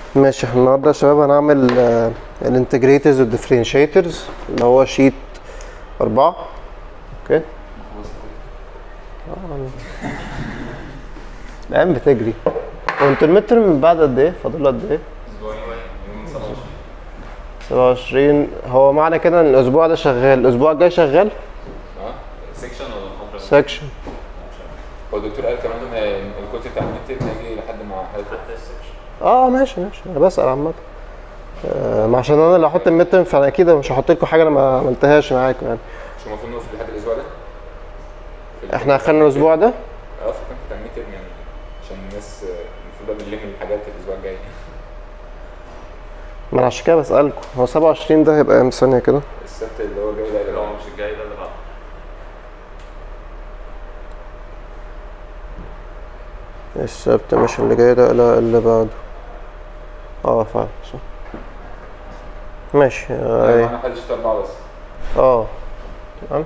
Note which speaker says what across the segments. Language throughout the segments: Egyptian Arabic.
Speaker 1: ماشي احنا النهارده يا شباب هنعمل الانتجريترز والديفرنشيترز اللي هو شيت أربعة اوكي آه. الأيام بتجري وانتوا المتر من بعد قد ايه؟ فاضل له قد ايه؟
Speaker 2: اسبوعين يوم 27
Speaker 1: 27 هو معنى كده ان الاسبوع ده شغال الاسبوع الجاي شغال
Speaker 2: اه سيكشن ولا محاضره
Speaker 1: سكشن
Speaker 2: هو الدكتور قال كمان ان الكوت بتاع الميد هيجي لحد ما حضرتك
Speaker 1: اه ماشي ماشي انا بسأل عامة آه ما عشان انا اللي هحط المتر فانا اكيد مش هحط لكم حاجة انا ما عملتهاش معاكم يعني
Speaker 2: مش المفروض نوصل لحد الاسبوع ده؟ في
Speaker 1: احنا اخرنا الاسبوع ده
Speaker 2: اه في الكوت بتاع الميد يعني عشان الناس آه، المفروض بقى بنلم الحاجات الاسبوع الجاي
Speaker 1: ما انا عشان كده بسألكم هو 27 ده هيبقى امتى ثانية كده
Speaker 2: السبت اللي هو الجاي ده اللي
Speaker 3: لو
Speaker 2: هو
Speaker 3: مش الجاي ده اللي بعده
Speaker 1: السبت مش اللي جاي ده لا اللي بعده اه فعلا صح ماشي اه
Speaker 2: معانا حد شيت اربعه بس
Speaker 1: اه تمام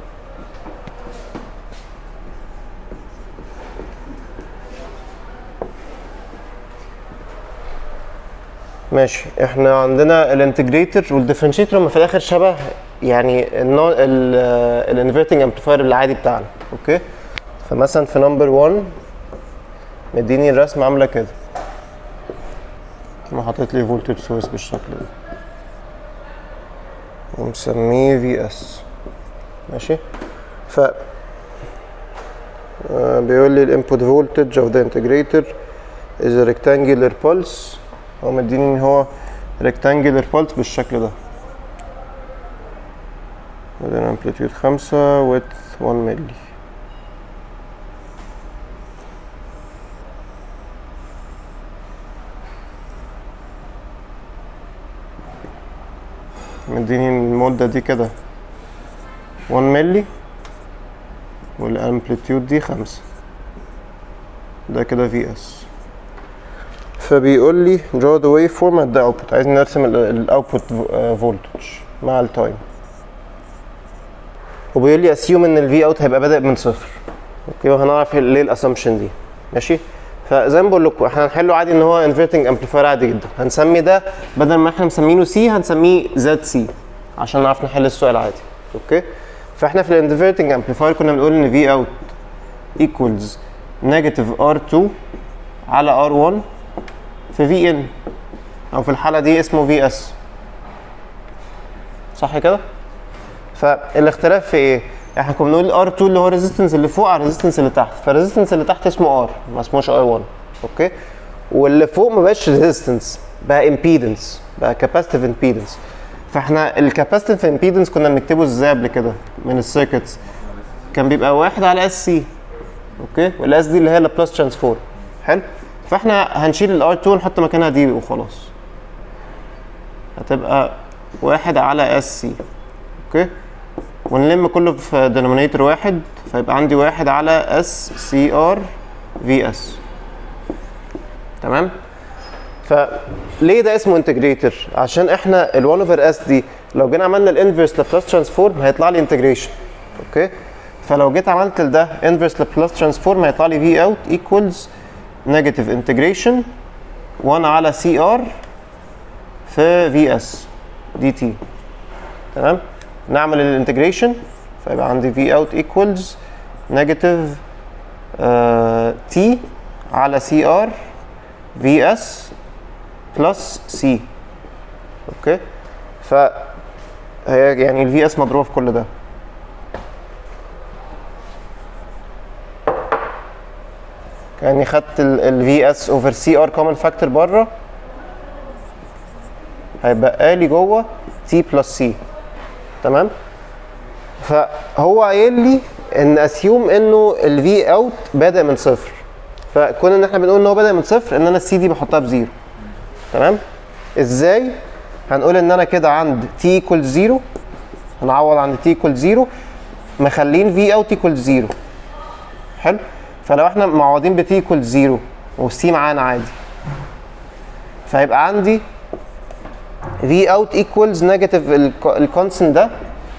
Speaker 1: ماشي احنا عندنا الانتجريتور والديفرنشيتور هم في الاخر شبه يعني الانفرتنج امبليفاير العادي بتاعنا اوكي فمثلا في نمبر 1 مديني الرسمه عامله كده انا حاطط لي فولتج سورس بالشكل ده ومسميه في اس ماشي ف آه، بيقول لي الانبوت فولتج اوف ذا انتجريتور is a rectangular pulse هو مديني ان هو rectangular pulse بالشكل ده بعدين امبليتيود خمسة width 1 ملي مديني المدة دي كده 1 ملي والامبليتيود دي خمسة ده كده في اس فبيقول لي draw the waveform at the output عايزين نرسم الاوتبوت فولتج مع التايم وبيقول لي assume ان الفي اوت هيبقى بادئ من صفر اوكي وهنعرف ليه الاسامبشن دي ماشي فزي ما بقول لكم احنا هنحله عادي ان هو انفرتنج امبليفاير عادي جدا هنسمي ده بدل ما احنا مسمينه سي هنسميه زد سي عشان نعرف نحل السؤال عادي اوكي فاحنا في الانفرتنج امبليفاير كنا بنقول ان في اوت equals negative R2 على R1 في في ان او في الحاله دي اسمه في اس صح كده فالاختلاف في ايه احنا كنا بنقول R2 اللي هو الريزيستنس اللي فوق على الريزيستنس اللي تحت فالريزيستنس اللي تحت اسمه R ما اسموش R1 اوكي واللي فوق ما بقاش ريزيستنس بقى امبيدنس بقى كاباسيتيف امبيدنس فاحنا الكاباسيتيف امبيدنس كنا بنكتبه ازاي قبل كده من السيركتس كان بيبقى واحد على اس سي اوكي والاس دي اللي هي لابلاس ترانسفورم حلو فاحنا هنشيل الار 2 ونحط مكانها دي وخلاص هتبقى واحد على اس سي اوكي ونلم كله في دينومينيتور واحد فيبقى عندي واحد على اس سي ار في اس تمام فليه ده اسمه انتجريتور عشان احنا ال1 اوفر اس دي لو جينا عملنا الانفرس لابلاس ترانسفورم هيطلع لي انتجريشن اوكي فلو جيت عملت لده انفرس لابلاس ترانسفورم هيطلع لي في اوت ايكوالز نيجاتيف انتجريشن 1 على سي ار في في اس دي تي تمام نعمل الانتجريشن فيبقى عندي في اوت ايكوالز نيجاتيف تي على سي ار في اس بلس سي اوكي ف هي يعني الفي اس مضروبه في كل ده كاني خدت الفي اس اوفر سي ار كومن فاكتور بره هيبقى لي جوه تي بلس سي تمام فهو قايل لي ان اسيوم انه الفي اوت بادئ من صفر فكون ان احنا بنقول ان هو بادئ من صفر ان انا السي دي بحطها بزيرو تمام ازاي هنقول ان انا كده عند تي ايكوال زيرو هنعوض عند تي ايكوال زيرو مخلين في اوت ايكوال زيرو حلو فلو احنا معوضين بتي ايكوال زيرو والسي معانا عادي فهيبقى عندي في اوت ايكوالز نيجاتيف الكونستنت ده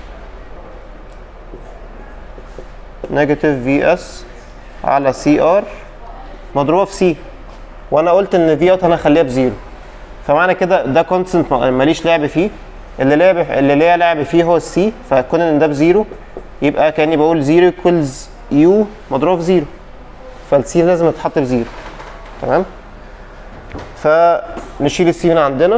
Speaker 1: نيجاتيف في اس على سي ار مضروبه في سي وانا قلت ان في اوت انا هخليها بزيرو فمعنى كده ده كونستنت ماليش لعب فيه اللي لعب اللي ليا لعب فيه هو السي فكون ان ده بزيرو يبقى كاني بقول زيرو ايكوالز يو مضروب في زيرو فالسي لازم يتحط بزيرو تمام فنشيل السي من عندنا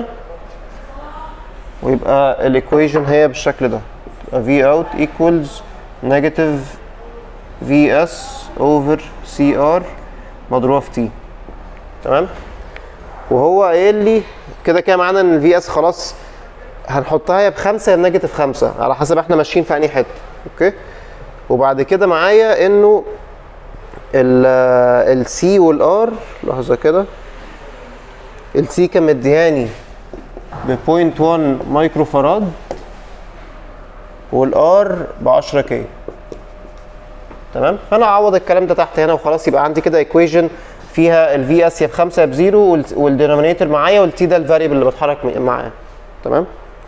Speaker 1: ويبقى الايكويشن هي بالشكل ده v out equals negative vs over cr مضروبه في t تمام وهو قايل لي كده كده معانا ان الفي اس خلاص هنحطها يا بخمسه يا بنيجاتيف خمسه على حسب احنا ماشيين في انهي حته اوكي وبعد كده معايا انه السي والار لحظه كده السي كان مدياني ب 0.1 مايكرو فراد والار ب 10 كي تمام فانا اعوض الكلام ده تحت هنا وخلاص يبقى عندي كده ايكويشن فيها الفي اس يا بخمسه يا بزيرو والدينومينيتور معايا والتي ده الفاريبل اللي بتحرك معاه تمام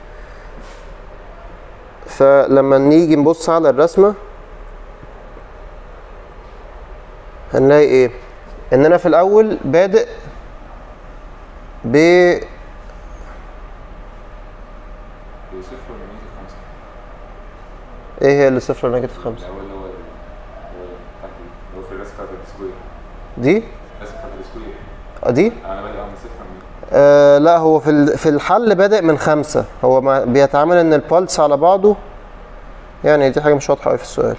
Speaker 1: فلما نيجي نبص على الرسمه هنلاقي ايه ان انا في الاول بادئ ب
Speaker 2: صفر ولا نيجاتيف خمسة
Speaker 1: ايه هي اللي صفر ونيجاتيف خمسة
Speaker 2: الأول اللي هو ال- اللي هو تحت دي، اللي هو في الرسم بتاعت السكوير
Speaker 1: دي
Speaker 2: الرسم بتاعت السكوير
Speaker 1: اه دي
Speaker 2: أنا بادئ من صفر من
Speaker 1: آه لا هو في ال- في الحل بادئ من خمسة هو ما بيتعامل ان البلس على بعضه يعني دي حاجة مش واضحة قوي في السؤال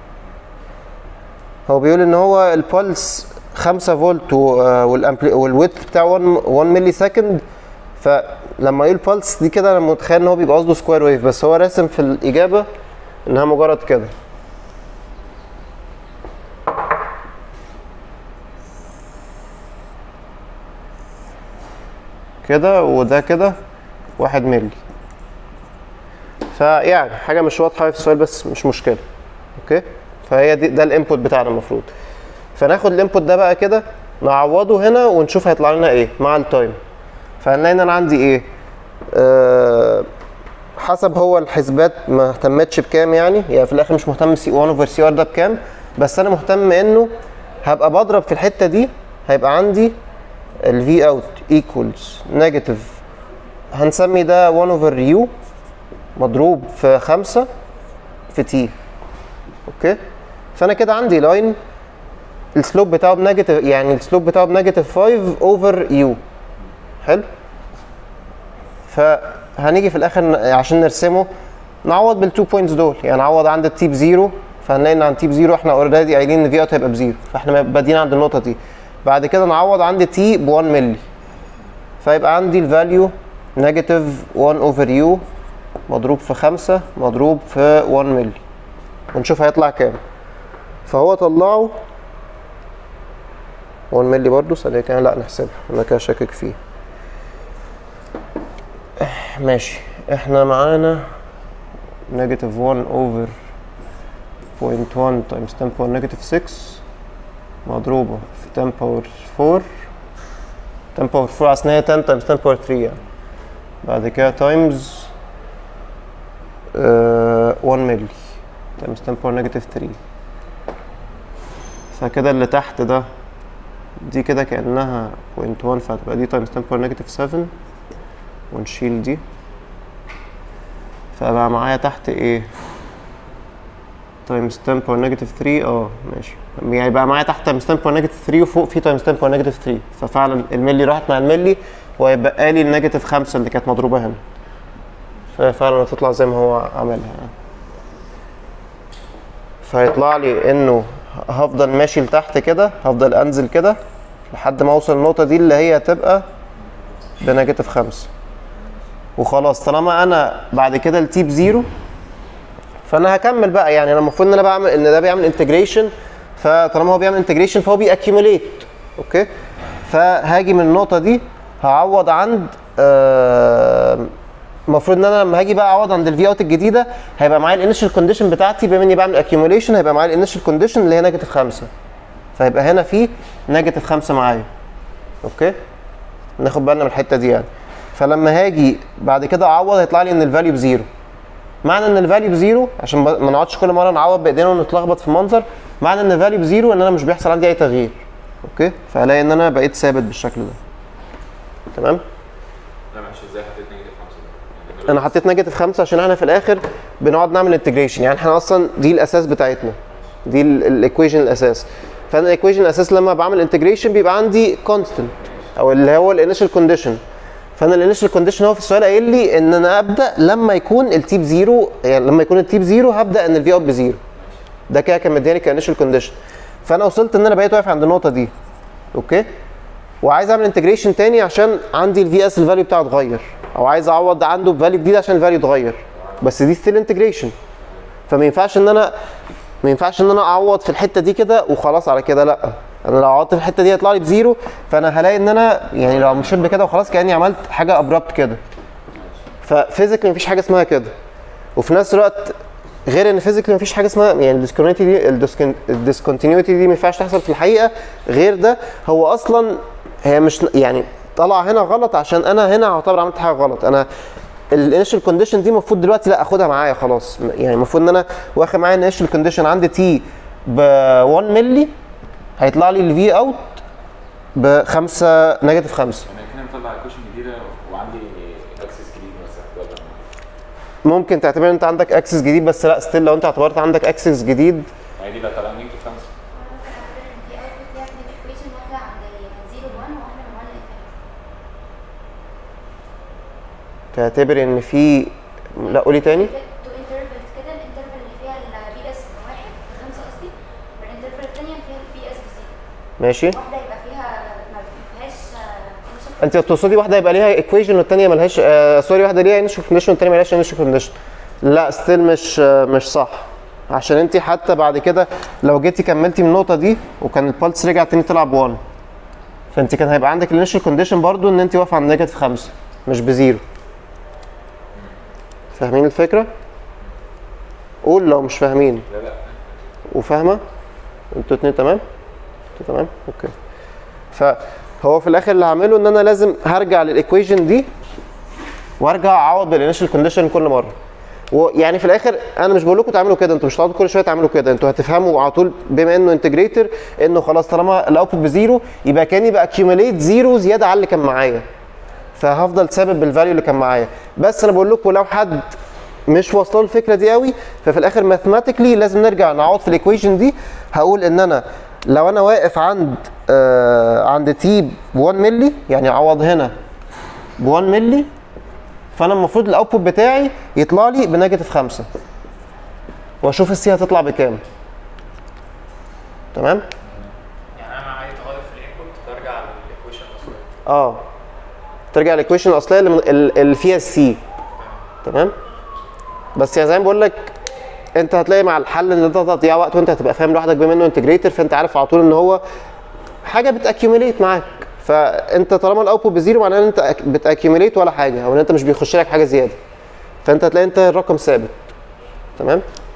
Speaker 1: هو بيقول ان هو البلس 5 فولت والويت بتاعه 1 1 ملي سكند فلما يقول بلس دي كده انا متخيل ان هو بيبقى قصده سكوير ويف بس هو راسم في الاجابه انها مجرد كده كده وده كده واحد ملي فيعني حاجه مش واضحه أوي في السؤال بس مش مشكله اوكي فهي دي ده الانبوت بتاعنا المفروض فناخد الانبوت ده بقى كده نعوضه هنا ونشوف هيطلع لنا ايه مع التايم فهنلاقي ان انا عندي ايه آه حسب هو الحسبات ما اهتمتش بكام يعني يعني في الاخر مش مهتم سي 1 اوفر سي ار ده بكام بس انا مهتم انه هبقى بضرب في الحته دي هيبقى عندي ال V out equals negative هنسمي ده 1 over U مضروب في 5 في T اوكي فانا كده عندي لاين السلوب بتاعه بنيجاتيف يعني السلوب بتاعه بنيجاتيف 5 اوفر يو حلو فهنيجي في الاخر ن- عشان نرسمه نعوض بالتو بوينتس دول يعني نعوض عند التي بزيرو فهنلاقي ان عند تي بزيرو احنا اوريدي قايلين ان في اوت هيبقى بزيرو فاحنا بادئين عند النقطه دي بعد كده نعوض عند تي ب 1 ملي فيبقى عندي الفاليو نيجاتيف 1 اوفر يو مضروب في 5 مضروب في 1 ملي ونشوف هيطلع كام فهو طلعه 1 ملي برضه ثانية كده لا نحسبها انا كده شاكك فيه ماشي احنا معانا نيجاتيف 1 اوفر 0.1 تايمز 10 باور نيجاتيف 6 مضروبة في 10 باور 4 10 باور 4 اصل هي 10 تايمز 10 باور 3 يعني بعد كده تايمز 1 ملي تايمز 10 باور نيجاتيف 3 فكده اللي تحت ده دي كده كأنها 0.1 فهتبقى دي تايمز 10 باور نيجاتيف 7 ونشيل دي فبقى معايا تحت ايه تايمز 10 باور نيجاتيف 3 اه ماشي يعني بقى معايا تحت تايمز 10 باور نيجاتيف 3 وفوق في تايمز 10 باور نيجاتيف 3 ففعلا الملي راحت مع الملي وهيبقى لي النيجاتيف 5 اللي كانت مضروبه هنا ففعلا هتطلع زي ما هو عملها يعني فهيطلع لي انه هفضل ماشي لتحت كده هفضل انزل كده لحد ما اوصل النقطه دي اللي هي هتبقى بنيجاتيف 5 وخلاص طالما انا بعد كده التي بزيرو فانا هكمل بقى يعني انا المفروض ان انا بعمل ان ده بيعمل انتجريشن فطالما هو بيعمل انتجريشن فهو بيأكيوميليت اوكي فهاجي من النقطه دي هعوض عند آه، المفروض ان انا لما هاجي بقى اعوض عند الفي اوت الجديده هيبقى معايا الانيشال كونديشن بتاعتي بما اني بعمل اكيوميليشن هيبقى معايا الانيشال كونديشن اللي هي نيجاتيف 5 فيبقى هنا في نيجاتيف 5 معايا اوكي ناخد بالنا من الحته دي يعني فلما هاجي بعد كده اعوض هيطلع لي ان الفاليو بزيرو معنى ان الفاليو بزيرو عشان ب- ما نقعدش كل مره نعوض بايدينا ونتلخبط في المنظر معنى ان الفاليو بزيرو ان انا مش بيحصل عندي اي تغيير اوكي فهلاقي ان انا بقيت ثابت بالشكل ده تمام
Speaker 2: لا معلش ازاي حطيت نيجاتيف 5 ده؟ يعني
Speaker 1: انا حطيت نيجاتيف 5 عشان احنا في الاخر بنقعد نعمل انتجريشن يعني احنا اصلا دي الاساس بتاعتنا دي الايكويشن الاساس فانا الايكويشن الاساس لما بعمل انتجريشن بيبقى عندي كونستنت او اللي هو الانيشال كونديشن فانا الانيشال كونديشن هو في السؤال قايل لي ان انا ابدا لما يكون التي بزيرو يعني لما يكون التي بزيرو هبدا ان الفي اوت بزيرو ده كده كان مدياني كانيشال كونديشن فانا وصلت ان انا بقيت واقف عند النقطه دي اوكي وعايز اعمل انتجريشن تاني عشان عندي الفي اس الفاليو بتاعه اتغير او عايز اعوض عنده بفاليو جديد عشان الفاليو اتغير بس دي ستيل انتجريشن فما ينفعش ان انا ما ينفعش ان انا اعوض في الحته دي كده وخلاص على كده لا انا لو عوضت في الحته دي هيطلع لي بزيرو فانا هلاقي ان انا يعني لو مشيت بكده وخلاص كاني عملت حاجه ابرابت كده ففيزيكلي مفيش حاجه اسمها كده وفي نفس الوقت غير ان فيزيكلي مفيش حاجه اسمها يعني الديسكونتينيتي دي الديسكونتينيوتي دي ما ينفعش تحصل في الحقيقه غير ده هو اصلا هي مش يعني طلع هنا غلط عشان انا هنا اعتبر عملت حاجه غلط انا الانيشال كونديشن دي المفروض دلوقتي لا اخدها معايا خلاص يعني المفروض ان انا واخد معايا الانيشال كونديشن عندي تي ب 1 مللي هيطلع لي الفي اوت ب 5 نيجاتيف 5
Speaker 2: انا كده مطلع ايكويشن جديده وعندي اكسس جديد مثلا ولا
Speaker 1: ممكن تعتبر ان انت عندك اكسس جديد بس لا ستيل لو انت اعتبرت عندك اكسس جديد
Speaker 2: ما هي دي بقى طالعه نيجاتيف 5
Speaker 3: دي اوتبوت يعني الايكويشن واحده عند من 0 ل 1 وواحده من 1 ل
Speaker 1: تعتبر ان في لا قولي تاني
Speaker 3: تو انترفلز كده الانترفل اللي فيها الفي اس بواحد بخمسه قصدي والانترفل الثانيه فيها الفي اس بزيرو
Speaker 1: ماشي
Speaker 3: واحده يبقى فيها ما فيهاش initial
Speaker 1: انت تقصدي واحده يبقى ليها ايكويشن والثانيه ملهاش آه سوري واحده ليها انيشال كونديشن والثانيه ملهاش انيشال كونديشن لا ستيل مش آه مش صح عشان انت حتى بعد كده لو جيتي كملتي من النقطه دي وكان البلس رجع تاني طلع ب 1 فانت كان هيبقى عندك الانيشال كونديشن برضو ان انت واقفه عند نيجاتيف 5 مش بزيرو فاهمين الفكره؟ قول لو مش فاهمين
Speaker 2: لا لا
Speaker 1: وفاهمه انتوا اتنين تمام انتوا تمام اوكي فهو في الاخر اللي هعمله ان انا لازم هرجع للايكويشن دي وارجع اعوض بالانيشال كونديشن كل مره ويعني في الاخر انا مش بقول لكم تعملوا كده انتوا مش هتقعدوا كل شويه تعملوا كده انتوا هتفهموا على طول بما انه انتجريتور انه خلاص طالما الاوتبوت بزيرو يبقى كاني باكيوميليت زيرو زياده على اللي كان معايا فهفضل ثابت بالفاليو اللي كان معايا بس انا بقول لكم لو حد مش واصله له الفكره دي قوي ففي الاخر ماثيماتيكلي لازم نرجع نعوض في الايكويشن دي هقول ان انا لو انا واقف عند آه عند تي ب 1 مللي يعني اعوض هنا ب 1 مللي فانا المفروض الاوتبوت بتاعي يطلع لي بنيجاتيف 5 واشوف السي هتطلع بكام تمام
Speaker 4: يعني انا عايز اغير في الانبوت برجع للايكويشن الاصليه
Speaker 1: اه ترجع الايكويشن الاصليه اللي, من- ال- اللي فيها السي تمام بس يعني زي ما بقول لك انت هتلاقي مع الحل ان انت تضيع وقت وانت هتبقى فاهم لوحدك بما انه انتجريتور فانت عارف على طول ان هو حاجه بتاكيوميليت معاك فانت طالما الاوتبوت بزيرو معناه ان انت بتاكيوميليت ولا حاجه او ان انت مش بيخش لك حاجه زياده فانت هتلاقي انت الرقم ثابت تمام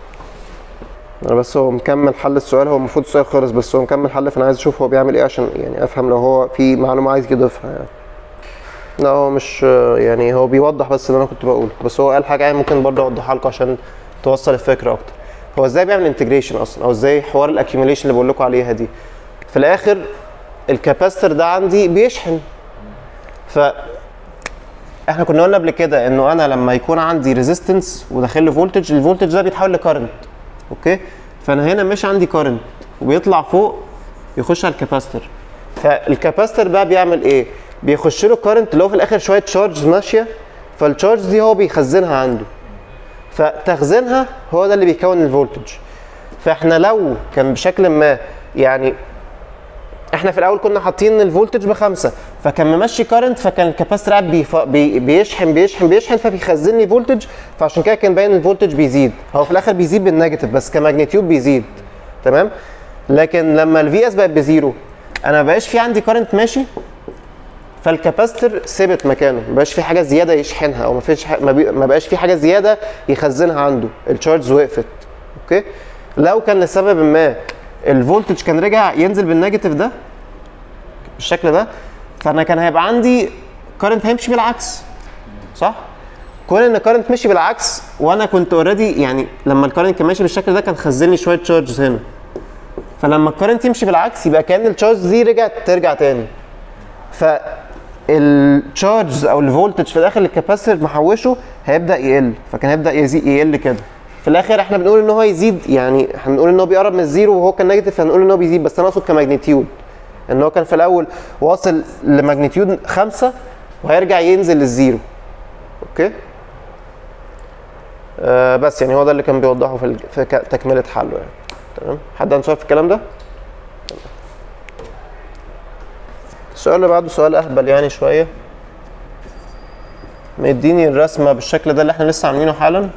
Speaker 1: انا بس هو مكمل حل السؤال هو المفروض السؤال خلص بس هو مكمل حل فانا عايز اشوف هو بيعمل ايه عشان يعني افهم لو هو في معلومه عايز يضيفها يعني لا هو مش يعني هو بيوضح بس اللي انا كنت بقوله بس هو قال حاجه يعني ممكن برضه اوضحها لكم عشان توصل الفكره اكتر هو ازاي بيعمل انتجريشن اصلا او ازاي حوار الاكيوميليشن اللي بقول لكم عليها دي في الاخر الكاباستر ده عندي بيشحن ف احنا كنا قلنا قبل كده انه انا لما يكون عندي ريزيستنس وداخل له فولتج الفولتج ده بيتحول لكارنت اوكي فانا هنا مش عندي كارنت وبيطلع فوق يخش على الكاباستر فالكاباستر بقى بيعمل ايه بيخش له كارنت اللي هو في الاخر شويه تشارج ماشيه فالتشارج دي هو بيخزنها عنده فتخزينها هو ده اللي بيكون الفولتج فاحنا لو كان بشكل ما يعني احنا في الاول كنا حاطين الفولتج بخمسه فكان ممشي كارنت فكان الكاباستور قاعد بيف... بي... بيشحن بيشحن بيشحن فبيخزن لي فولتج فعشان كده كان باين الفولتج بيزيد هو في الاخر بيزيد بالنيجاتيف بس كماجنتيود بيزيد تمام لكن لما الفي اس بقت بزيرو انا ما بقاش في عندي كارنت ماشي فالكاباستور ثبت مكانه ما بقاش في حاجه زياده يشحنها او ما فيش ح... ما, بي... ما بقاش في حاجه زياده يخزنها عنده التشارجز وقفت اوكي لو كان لسبب ما الفولتج كان رجع ينزل بالنيجاتيف ده بالشكل ده فانا كان هيبقى عندي كارنت هيمشي بالعكس صح كون ان الكارنت مشي بالعكس وانا كنت اوريدي يعني لما الكارنت كان ماشي بالشكل ده كان خزن لي شويه تشارجز هنا فلما الكارنت يمشي بالعكس يبقى كان التشارج دي رجعت ترجع تاني ف التشارجز او الفولتج في الاخر الكاباسيتور محوشه هيبدا يقل فكان هيبدا يزيد يقل كده في الاخر احنا بنقول ان هو يزيد يعني احنا بنقول ان هو بيقرب من الزيرو وهو كان نيجاتيف فهنقول ان هو بيزيد بس انا اقصد كماجنتيود ان هو كان في الاول واصل لماجنتيود خمسة وهيرجع ينزل للزيرو اوكي آه بس يعني هو ده اللي كان بيوضحه في, ال- في ك- تكمله حله يعني تمام حد عنده سؤال في الكلام ده السؤال اللي بعده سؤال اهبل يعني شويه مديني الرسمه بالشكل ده اللي احنا لسه عاملينه حالا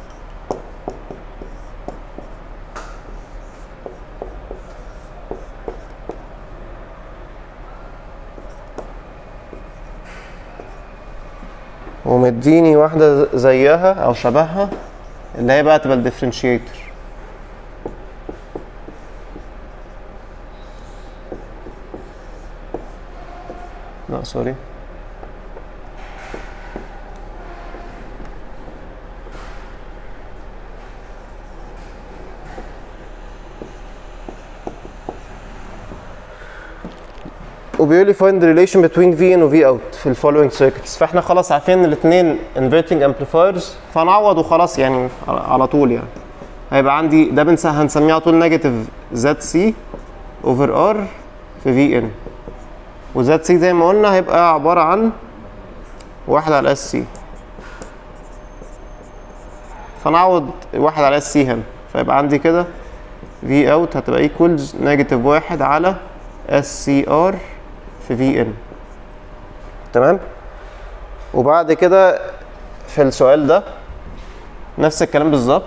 Speaker 1: ومديني واحدة زيها أو شبهها اللي هي بقى تبقى الديفرنشيتور لا سوري وبيقول لي find the relation between V in و V out في ال following circuits فاحنا خلاص عارفين ان الاثنين inverting amplifiers فنعوض وخلاص يعني على- على طول يعني هيبقى عندي ده بنسى هنسميه على طول نيجاتيف زد سي اوفر ار في في ان وزد سي زي ما قلنا هيبقى عباره عن واحد على اس سي فنعوض واحد على اس سي هنا فيبقى عندي كده في اوت هتبقى ايكوالز نيجاتيف واحد على اس سي ار في في ان تمام وبعد كده في السؤال ده نفس الكلام بالظبط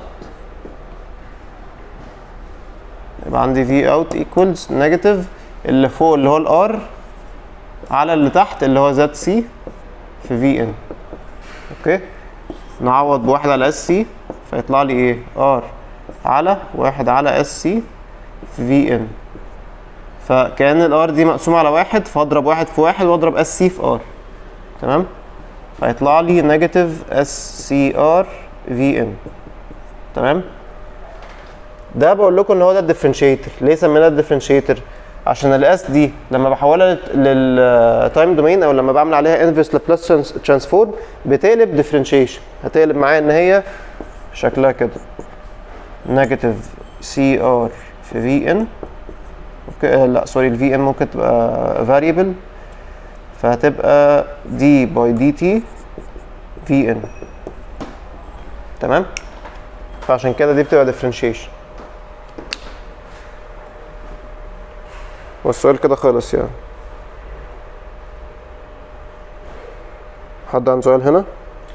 Speaker 1: يبقى عندي في اوت ايكوالز نيجاتيف اللي فوق اللي هو الار على اللي تحت اللي هو زد سي في في ان اوكي نعوض بواحد على اس سي فيطلع لي ايه ار على واحد على اس سي في في ان فكأن الار دي مقسومة على واحد فاضرب واحد في واحد واضرب اس سي في ار تمام فيطلع لي نيجاتيف اس سي ار في ان تمام ده بقول لكم ان هو ده الديفرنشيتور ليه سميناه الديفرنشيتور عشان الاس دي لما بحولها للتايم دومين او لما بعمل عليها انفرس لابلاس ترانسفورم بتقلب ديفرنشيشن هتقلب معايا ان هي شكلها كده نيجاتيف سي ار في في ان اوكي آه، لا سوري الفي ان ممكن تبقى فاريبل فهتبقى دي باي دي تي في ان تمام فعشان كده دي بتبقى ديفرنشيشن والسؤال كده خلص يعني حد عنده سؤال هنا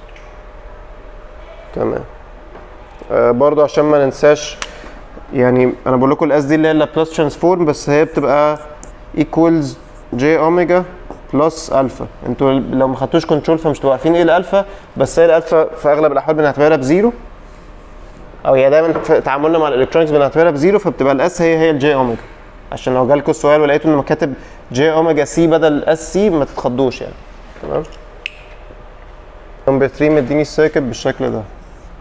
Speaker 1: تمام آه برضو عشان ما ننساش يعني انا بقول لكم الاس دي اللي هي اللابلاس ترانسفورم بس هي بتبقى ايكوالز جي اوميجا بلس الفا انتوا لو ما خدتوش كنترول فمش تبقوا عارفين ايه الالفا بس هي الالفا في اغلب الاحوال بنعتبرها بزيرو او هي دايما في تعاملنا مع الالكترونكس بنعتبرها بزيرو فبتبقى الاس هي هي الجي اوميجا عشان لو جالكوا السؤال ولقيتوا انه كاتب جي اوميجا سي بدل الاس سي ما تتخضوش يعني تمام نمبر 3 مديني السيركت بالشكل ده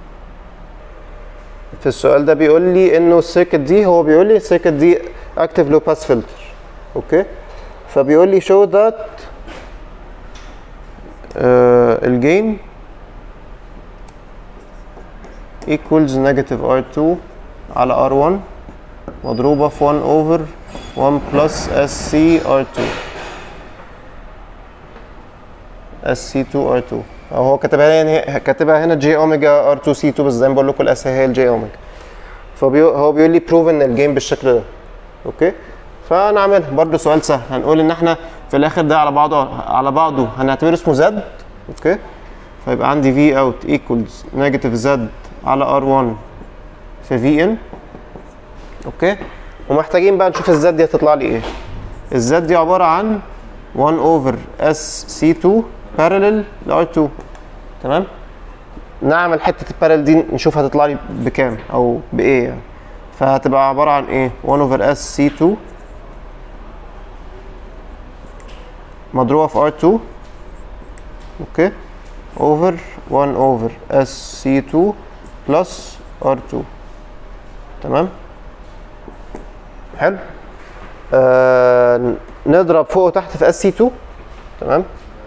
Speaker 1: في السؤال ده بيقول لي انه السيركت دي هو بيقول لي السيركت دي اكتف لو باس فلتر اوكي فبيقول لي show that آه الجين equals negative R2 على R1 مضروبة في 1 over 1 plus SC R2 SC2 R2 أو هو كاتبها لي يعني كاتبها هنا جي اوميجا R2 C2 بس زي ما بقول لكم الاس هي الجي اوميجا فهو بيقول لي بروف ان الجيم بالشكل ده اوكي فنعملها برضه سؤال سهل هنقول ان احنا في الاخر ده على بعضه على بعضه هنعتبره اسمه زد اوكي فيبقى عندي في اوت ايكوالز نيجاتيف زد على ار1 في في ان اوكي ومحتاجين بقى نشوف الزد دي هتطلع لي ايه الزد دي عباره عن 1 اوفر اس سي 2 بارلل ل R2 تمام نعمل حته البارل دي نشوف هتطلع لي بكام او بايه يعني فهتبقى عباره عن ايه 1 اوفر اس سي 2 مضروبه في R2 اوكي اوفر 1 اوفر اس سي 2 بلس R2 تمام حلو آه نضرب فوق وتحت في اس سي 2 تمام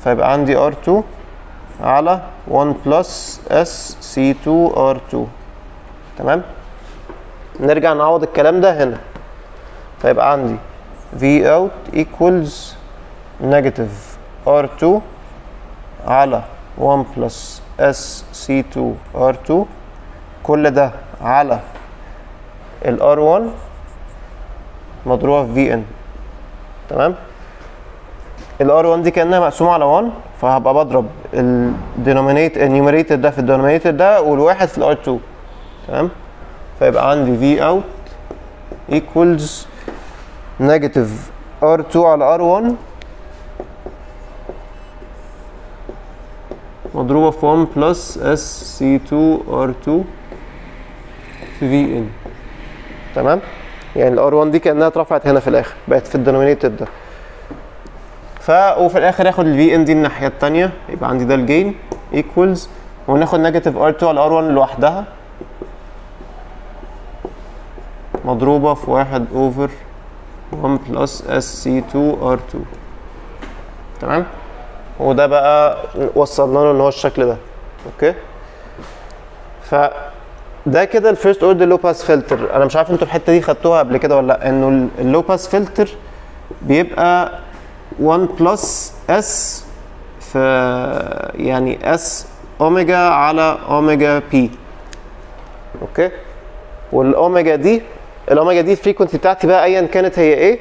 Speaker 1: فيبقى عندي R2 على 1 بلس SC2 R2 تمام نرجع نعوض الكلام ده هنا فيبقى عندي V out equals negative R2 على 1 plus SC2 R2 كل ده على ال R1 مضروبة في VN تمام ال R1 دي كأنها مقسومة على 1 فهبقى بضرب ال denominator النيوميريتور ده في الدينومينيتور ده والواحد في ال R2 تمام فيبقى عندي V out equals negative R2 على R1 مضروبة في 1 plus SC2 R2 في VN تمام يعني ال R1 دي كأنها اترفعت هنا في الآخر بقت في الدينومينيتور ده ف وفي الآخر آخد ال VN دي الناحية التانية يبقى عندي ده الجين equals وناخد نيجاتيف R2 على R1 لوحدها مضروبة في واحد over 1 plus SC2 R2 تمام وده بقى وصلنا له ان هو الشكل ده اوكي ف ده كده الفيرست اوردر لو باس فلتر انا مش عارف انتوا الحته دي خدتوها قبل كده ولا لا انه اللو باس فلتر بيبقى 1 بلس اس في يعني اس اوميجا على اوميجا بي اوكي والاوميجا دي الاوميجا دي الفريكونسي بتاعتي بقى ايا كانت هي ايه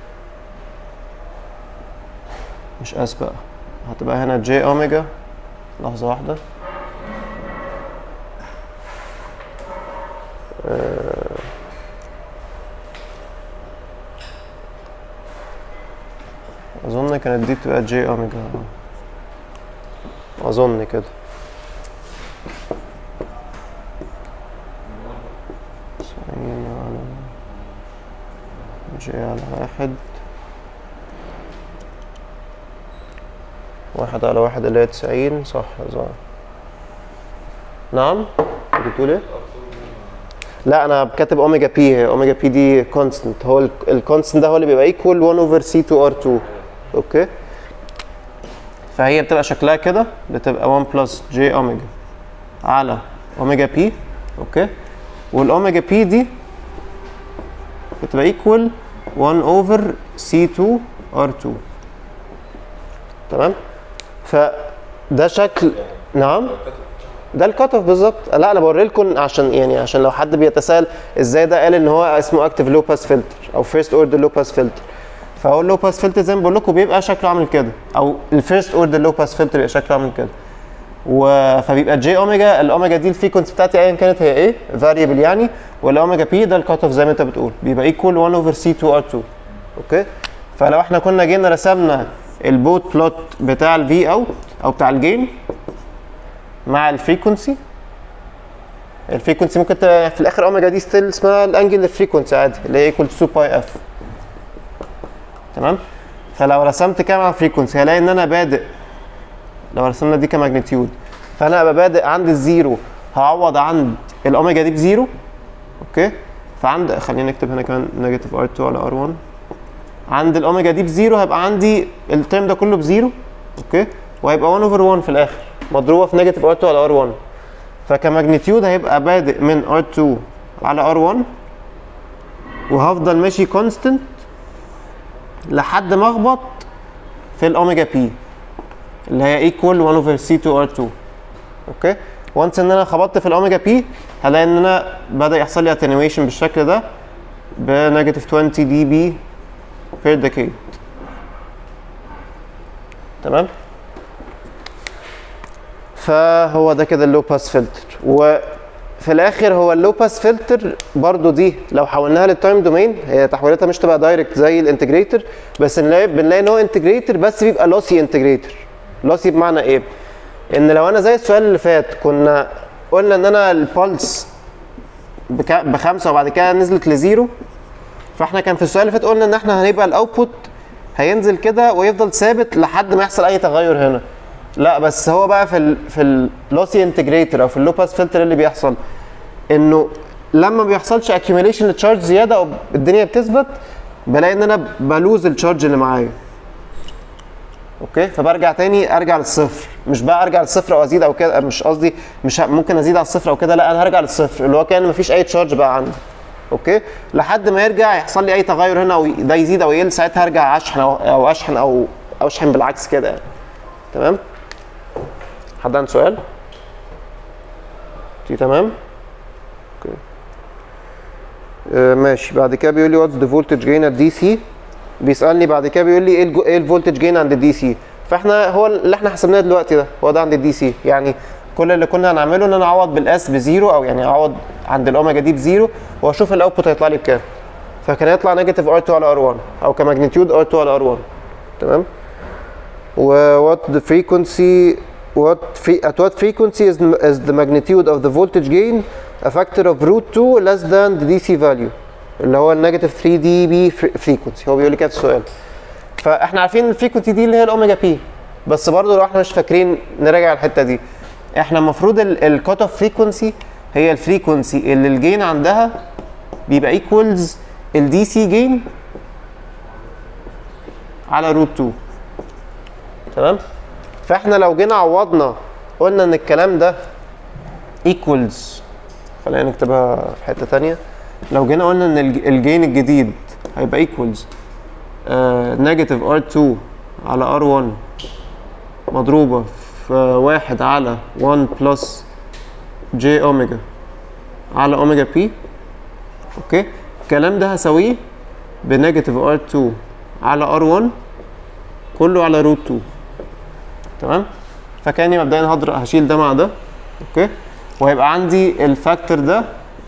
Speaker 1: مش اس بقى هتبقى هنا جي اوميجا لحظة واحدة آه. أظن كانت دي بتبقى جي اوميجا أظن كده تسعين على جي على واحد واحد على واحد اللي هي تسعين صح يا زهر نعم كنت بتقول ايه؟ لا انا كاتب اوميجا بي اوميجا بي دي كونستنت هو الكونستنت ده هو اللي بيبقى ايكوال 1 اوفر سي 2 ار 2 اوكي فهي بتبقى شكلها كده بتبقى 1 بلس جي اوميجا على اوميجا بي اوكي والاوميجا بي دي بتبقى ايكوال 1 اوفر سي 2 ار 2 تمام فده شكل نعم ده الكات اوف بالظبط لا انا بوري لكم عشان يعني عشان لو حد بيتساءل ازاي ده قال ان هو اسمه اكتف لو باس فلتر او فيرست اوردر لو باس فلتر فهو اللو باس فلتر زي ما بقول لكم بيبقى شكله عامل كده او الفيرست اوردر لو باس فلتر بيبقى شكله عامل كده و فبيبقى جي اوميجا الاوميجا دي الفريكونسي بتاعتي ايا كانت هي ايه فاريبل يعني والاوميجا بي ده الكات اوف زي ما انت بتقول بيبقى ايكوال 1 اوفر سي 2 ار 2 اوكي فلو احنا كنا جينا رسمنا البوت بلوت بتاع الفي اوت او بتاع الجين مع الفريكونسي الفريكونسي ممكن ت- في الاخر اوميجا دي ستيل اسمها الانجلر فريكونسي عادي اللي هي ايكوال 2 باي اف تمام فلو رسمت كده مع فريكونسي هلاقي ان انا بادئ لو رسمنا دي كماجنتيود فانا ابقى بادئ عند الزيرو هعوض عند الاوميجا دي بزيرو اوكي فعند خلينا نكتب هنا كمان نيجاتيف ار 2 على ار 1 عند الاوميجا دي بزيرو هيبقى عندي الترم ده كله بزيرو اوكي وهيبقى 1 اوفر 1 في الاخر مضروبه في نيجاتيف ار 2 على ار 1 فكماجنتيود هيبقى بادئ من ار 2 على ار 1 وهفضل ماشي كونستنت لحد ما اخبط في الاوميجا بي اللي هي ايكوال 1 اوفر سي 2 ار 2 اوكي وانس ان انا خبطت في الاوميجا بي هلاقي ان انا بدا يحصل لي اتنيويشن بالشكل ده بنيجاتيف 20 دي بي بير ديكيد تمام فهو ده كده اللو باس فلتر وفي الاخر هو اللو باس فلتر برضو دي لو حولناها للتايم دومين هي تحويلاتها مش تبقى دايركت زي الانتجريتور بس نلاقي بنلاقي ان هو انتجريتور بس بيبقى لوسي انتجريتور لوسي بمعنى ايه ان لو انا زي السؤال اللي فات كنا قلنا ان انا البلس بك- بخمسه وبعد كده نزلت لزيرو فاحنا كان في السؤال اللي فات قلنا ان احنا هنبقى الاوتبوت هينزل كده ويفضل ثابت لحد ما يحصل اي تغير هنا لا بس هو بقى في ال في اللوسي انتجريتور او في اللو باس فلتر اللي بيحصل انه لما ما بيحصلش اكيوميليشن لتشارج زياده او الدنيا بتثبت بلاقي ان انا بلوز التشارج اللي معايا اوكي فبرجع تاني ارجع للصفر مش بقى ارجع للصفر او ازيد او كده مش قصدي مش ه- ممكن ازيد على الصفر او كده لا انا هرجع للصفر اللي هو كان مفيش اي تشارج بقى عندي اوكي لحد ما يرجع يحصل لي اي تغير هنا او ي- ده يزيد او يقل ساعتها ارجع اشحن او, أو اشحن او او اشحن بالعكس كده يعني تمام حد عنده سؤال دي تمام اوكي آه ماشي بعد كده بيقول لي واتس ذا فولتج جين ات دي سي بيسالني بعد كده بيقول لي ايه الجو- ايه الفولتج جين عند الدي سي فاحنا هو اللي احنا حسبناه دلوقتي ده هو ده عند الدي سي يعني كل اللي كنا هنعمله ان انا اعوض بالاس بزيرو او يعني اعوض عند الاوميجا دي بزيرو واشوف الاوتبوت هيطلع لي بكام فكان هيطلع نيجاتيف ار 2 على ار 1 او كماجنتيود ار 2 على ار 1 تمام و what the frequency what free, at what frequency is, the- is the magnitude of the voltage gain a factor of root 2 less than the DC value اللي هو النيجاتيف 3 دي بي فريكونسي هو بيقول لي كده في السؤال فاحنا عارفين الفريكونسي دي اللي هي الاوميجا بي بس برضه لو احنا مش فاكرين نراجع الحته دي احنا المفروض الكات اوف فريكونسي هي الفريكونسي اللي الجين عندها بيبقى ايكوالز الدي سي جين على روت 2 تمام فاحنا لو جينا عوضنا قلنا ان الكلام ده ايكوالز خلينا نكتبها في حته تانية لو جينا قلنا ان الج- الجين الجديد هيبقى ايكوالز نيجاتيف ار 2 على ار 1 مضروبه في واحد على 1 بلس جي اوميجا على اوميجا بي اوكي الكلام ده هساويه بنيجاتيف ار 2 على ار 1 كله على روت 2 تمام فكاني مبدئيا هضرب هشيل ده مع ده اوكي وهيبقى عندي الفاكتور ده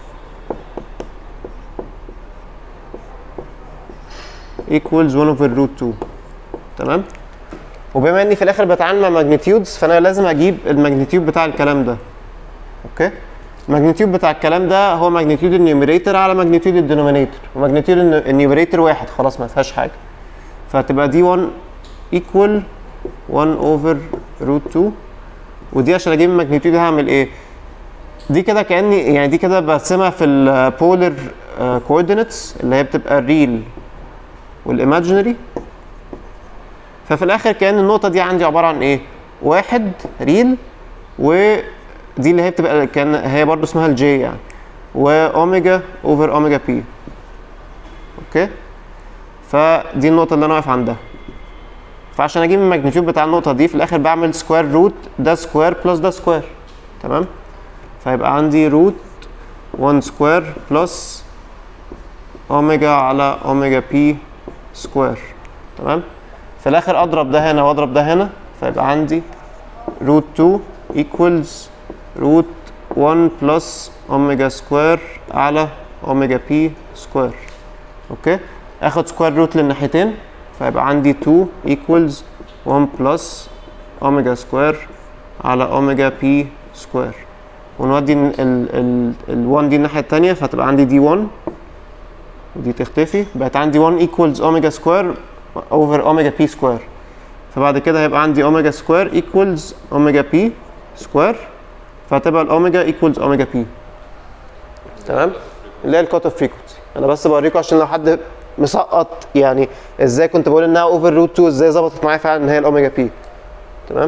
Speaker 1: equals 1 over root 2 تمام وبما اني في الاخر بتعامل مع ماجنتيودز فانا لازم اجيب الماجنتيود بتاع الكلام ده اوكي الماجنتيود بتاع الكلام ده هو ماجنتيود النيوميريتور على ماجنتيود الدينومينيتور وماجنتيود النيوميريتور واحد خلاص ما فيهاش حاجه فهتبقى دي 1 equal 1 over root 2 ودي عشان اجيب الماجنتيود هعمل ايه؟ دي كده كاني يعني دي كده برسمها في البولر كوردينتس اللي هي بتبقى الريل والايماجينري ففي الاخر كان النقطه دي عندي عباره عن ايه؟ واحد ريل ودي اللي هي بتبقى كان هي برضو اسمها الجي يعني واوميجا اوفر اوميجا بي اوكي فدي النقطه اللي انا واقف عندها فعشان اجيب الماجنتيود بتاع النقطه دي في الاخر بعمل سكوير روت ده سكوير بلس ده سكوير تمام فيبقى عندي روت 1 سكوير بلس اوميجا على اوميجا بي سكوير تمام في الاخر اضرب ده هنا واضرب ده هنا فيبقى عندي روت 2 equals روت 1 بلس اوميجا سكوير على اوميجا بي سكوير اوكي اخد سكوير روت للناحيتين فيبقى عندي 2 equals 1 بلس اوميجا سكوير على اوميجا بي سكوير ونودي ال ال ال 1 دي الناحيه الثانيه فتبقى عندي دي 1 ودي تختفي بقت عندي 1 equals اوميجا سكوير اوفر اوميجا بي سكوير فبعد كده هيبقى عندي اوميجا سكوير equals اوميجا بي سكوير فهتبقى الاوميجا equals اوميجا بي تمام اللي هي الكوت اوف فريكونسي انا بس بوريكم عشان لو حد مسقط يعني ازاي كنت بقول انها اوفر روت 2 ازاي ظبطت معايا فعلا ان هي الاوميجا بي تمام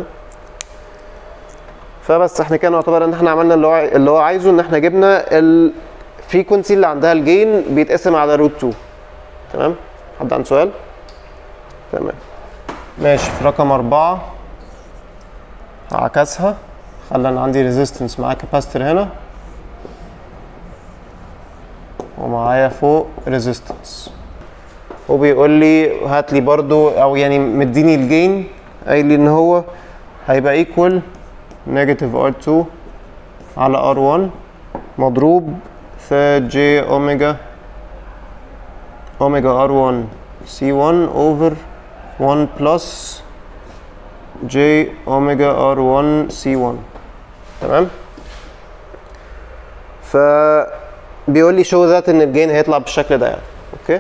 Speaker 1: فبس احنا كده نعتبر ان احنا عملنا اللي هو اللي هو عايزه ان احنا جبنا الفريكونسي اللي عندها الجين بيتقسم على روت 2 تمام حد عنده سؤال تمام ماشي في رقم أربعة هعكسها خلي انا عندي ريزيستنس معاه كاباستور هنا ومعايا فوق ريزيستنس وبيقول لي هات لي برضو او يعني مديني الجين قايل لي ان هو هيبقى ايكوال نيجاتيف ار 2 على ار 1 مضروب في جي اوميجا اوميجا ار 1 سي 1 اوفر 1 بلس جي اوميجا ار 1 سي 1 تمام ف بيقول لي شو ذات ان الجين هيطلع بالشكل ده يعني اوكي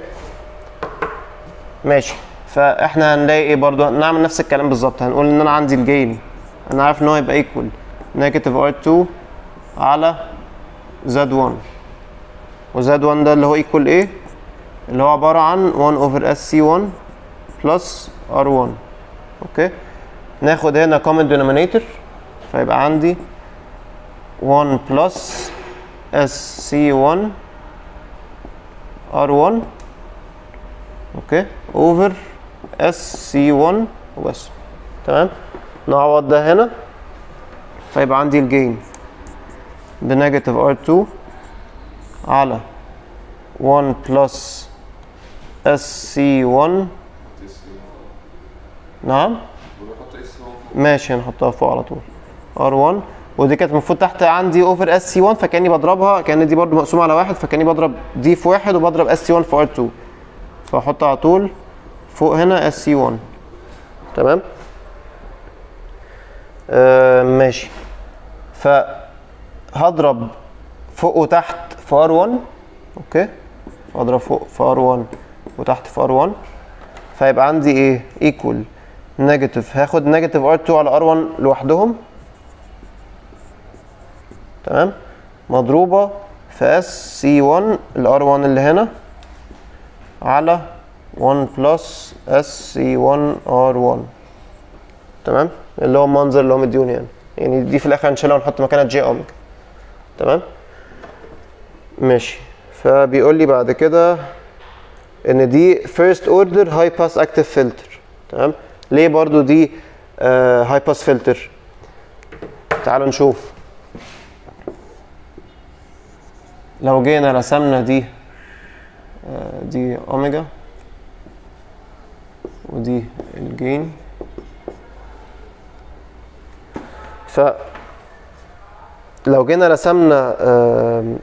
Speaker 1: ماشي فاحنا هنلاقي ايه برضو نعمل نفس الكلام بالظبط هنقول ان انا عندي الجين انا عارف ان هو هيبقى ايكوال نيجاتيف ار 2 على زد 1 وزد 1 ده اللي هو ايكوال ايه اللي هو عباره عن 1 اوفر اس سي 1 بلس ار 1 اوكي ناخد هنا common denominator فيبقى عندي 1 plus SC1 R1 اوكي over SC1 وبس تمام نعوض ده هنا فيبقى عندي الجين بنيجاتيف R2 على 1 plus SC1 نعم ماشي هنحطها فوق على طول R1 ودي كانت المفروض تحت عندي اوفر اس سي 1 فكاني بضربها كان دي برضو مقسومه على واحد فكاني بضرب دي في واحد وبضرب اس سي 1 في ار 2 فاحط على طول فوق هنا اس سي 1 تمام آه ماشي فهضرب فوق وتحت في ار 1 اوكي فاضرب فوق في ار 1 وتحت في ار 1 فيبقى عندي ايه ايكوال نيجاتيف هاخد نيجاتيف ار 2 على ار 1 لوحدهم تمام مضروبة في اس سي 1 الار 1 اللي هنا على 1 بلس اس سي 1 ار 1 تمام اللي هو المنظر اللي هو مديوني يعني يعني دي في الاخر هنشيلها ونحط مكانها جي اوميجا تمام ماشي فبيقول لي بعد كده ان دي first order high pass active filter تمام ليه برضو دي آه high pass filter تعالوا نشوف لو جينا رسمنا دي آه، دي اوميجا ودي الجين ف لو جينا رسمنا آم،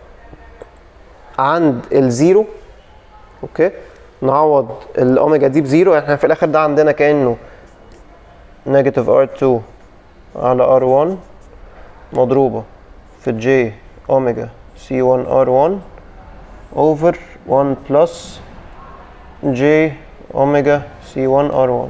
Speaker 1: عند الزيرو اوكي نعوض الاوميجا دي بزيرو احنا في الاخر ده عندنا كانه نيجاتيف ار 2 على ار 1 مضروبه في جي اوميجا سي 1 ار 1 اوفر 1 بلس جي اوميجا سي 1 ار 1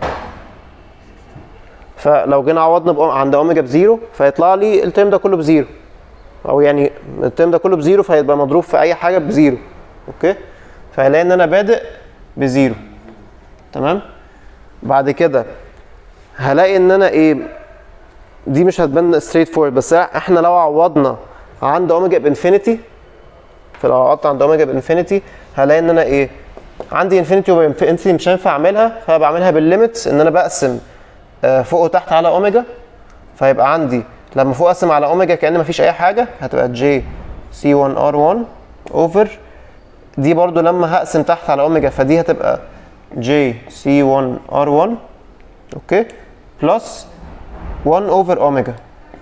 Speaker 1: فلو جينا عوضنا بأو- عند اوميجا بزيرو فيطلع لي الترم ده كله بزيرو او يعني الترم ده كله بزيرو فهيبقى مضروب في اي حاجه بزيرو اوكي فهلاقي ان انا بادئ بزيرو تمام بعد كده هلاقي ان انا ايه دي مش هتبان ستريت فورد بس احنا لو عوضنا عند اوميجا بانفينيتي فلو عوضت عند اوميجا بانفينيتي هلاقي ان انا ايه عندي انفينيتي وانفينيتي مش هينفع اعملها فبعملها بالليميتس ان انا بقسم آه، فوق وتحت على اوميجا فيبقى عندي لما فوق اقسم على اوميجا كان مفيش اي حاجه هتبقى جي سي 1 ار 1 اوفر دي برضو لما هقسم تحت على اوميجا فدي هتبقى جي سي 1 ار 1 اوكي بلس 1 اوفر اوميجا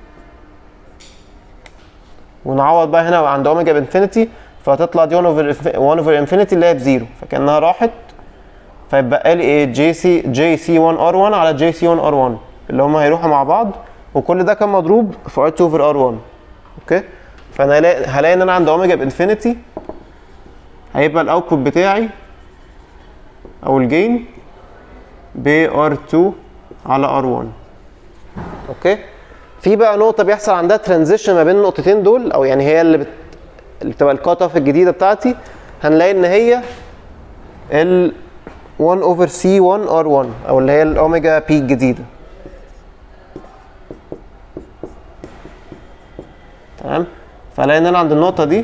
Speaker 1: ونعوض بقى هنا عند اوميجا بانفينيتي فهتطلع دي 1 اوفر 1 اوفر انفينيتي اللي هي بزيرو فكانها راحت فيبقى لي ايه جي سي جي سي 1 ار 1 على جي سي 1 ار 1 اللي هم هيروحوا مع بعض وكل ده كان مضروب في ار 2 اوفر ار 1 اوكي فانا هلاقي هلاقي ان انا عند اوميجا بانفينيتي هيبقى الاوتبوت بتاعي او الجين ب ار 2 على ار 1 اوكي في بقى نقطه بيحصل عندها ترانزيشن ما بين النقطتين دول او يعني هي اللي بت... اللي بتبقى الكات اوف الجديده بتاعتي هنلاقي ان هي ال 1 اوفر سي 1 ار 1 او اللي هي الاوميجا بي الجديده تمام فلاقي ان انا عند النقطه دي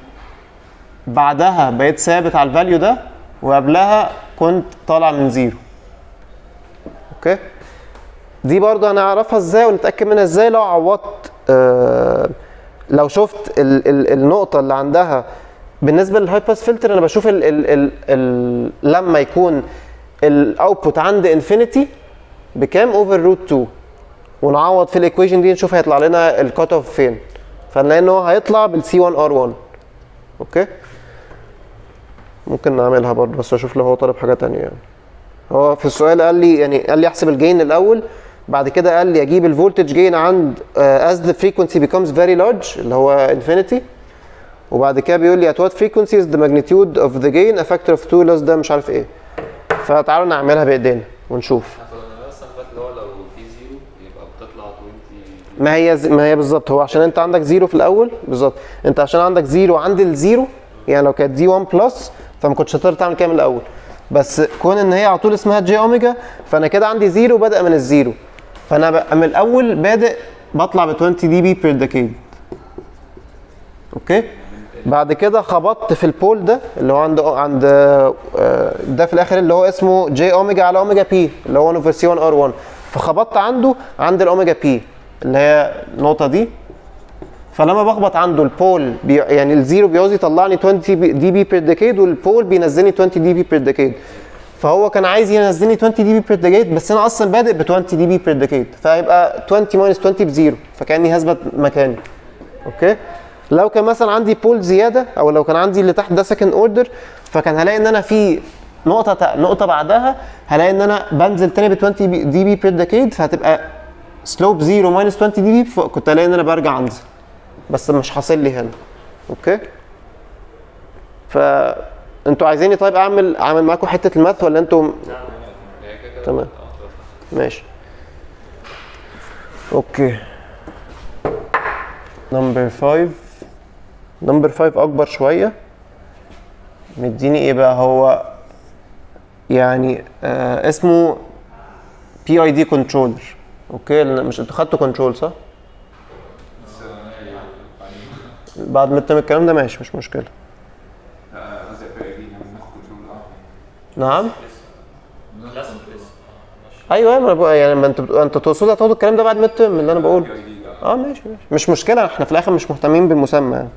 Speaker 1: بعدها بقيت ثابت على الفاليو ده وقبلها كنت طالع من زيرو اوكي دي برضه هنعرفها ازاي ونتاكد منها ازاي لو عوضت آه لو شفت ال ال النقطه اللي عندها بالنسبه للهاي باس فلتر انا بشوف ال ال ال ال لما يكون الاوتبوت عند انفينيتي بكام اوفر روت 2 ونعوض في الايكويشن دي نشوف هيطلع لنا الكات اوف فين فنلاقي ان هو هيطلع بالسي 1 ار 1 اوكي ممكن نعملها برضه بس اشوف لو هو طالب حاجه تانية يعني هو في السؤال قال لي يعني قال لي احسب الجين الاول بعد كده قال لي اجيب الفولتج جين عند uh, as the frequency becomes very large اللي هو infinity وبعد كده بيقول لي at what frequency is the magnitude of the gain a factor of 2 less than مش عارف ايه فتعالوا نعملها بايدينا ونشوف
Speaker 4: انا اصلا فات اللي هو لو في زيرو يبقى بتطلع 20
Speaker 1: ما هي ز- ما هي بالظبط هو عشان انت عندك زيرو في الاول بالظبط انت عشان عندك زيرو عند الزيرو يعني لو كانت دي 1 بلس فما كنتش هتقدر تعمل كده من الاول بس كون ان هي على طول اسمها جي اوميجا فانا كده عندي زيرو بادئه من الزيرو فانا بقى من الاول بادئ بطلع ب 20 دي بي بير ديكيد اوكي بعد كده خبطت في البول ده اللي هو عند عند آه، ده في الاخر اللي هو اسمه جي اوميجا على اوميجا بي اللي هو 1 اوفر سي 1 ار 1 فخبطت عنده عند الاوميجا بي اللي هي النقطه دي فلما بخبط عنده البول بي يعني الزيرو بيعوز يطلعني 20 دي بي بير ديكيد والبول بينزلني 20 دي بي بير ديكيد فهو كان عايز ينزلني 20 دي بي بير ديكيد بس انا اصلا بادئ ب 20 دي بي بير ديكيد فهيبقى 20 ماينس 20 بزيرو فكاني هثبت مكاني اوكي لو كان مثلا عندي بول زياده او لو كان عندي اللي تحت ده سكند اوردر فكان هلاقي ان انا في نقطه تا- نقطه بعدها هلاقي ان انا بنزل تاني ب 20 دي بي بير ديكيد فهتبقى سلوب 0 ماينس 20 دي بي كنت الاقي ان انا برجع انزل بس مش حاصل لي هنا اوكي فانتوا عايزيني طيب اعمل اعمل معاكم حته الماث ولا انتوا
Speaker 2: هي كده كده
Speaker 1: تمام. ماشي اوكي نمبر 5 نمبر 5 اكبر شويه مديني ايه بقى هو يعني آه اسمه بي اي دي كنترولر اوكي لأن مش انتوا خدتوا كنترول صح بعد ما تتم الكلام ده ماشي مش مشكله
Speaker 2: قصدي الفرقه دي لما ناخد كنترول اه
Speaker 1: نعم
Speaker 4: لازم لسه
Speaker 1: ايوه ايوه ما أنا بقول- يعني ما انت انت تقصد هتاخدوا الكلام ده بعد ما تتم اللي انا بقوله
Speaker 2: الفرقه دي ده
Speaker 1: اه ماشي ماشي مش مشكلة احنا في الآخر مش مهتمين بالمسمى يعني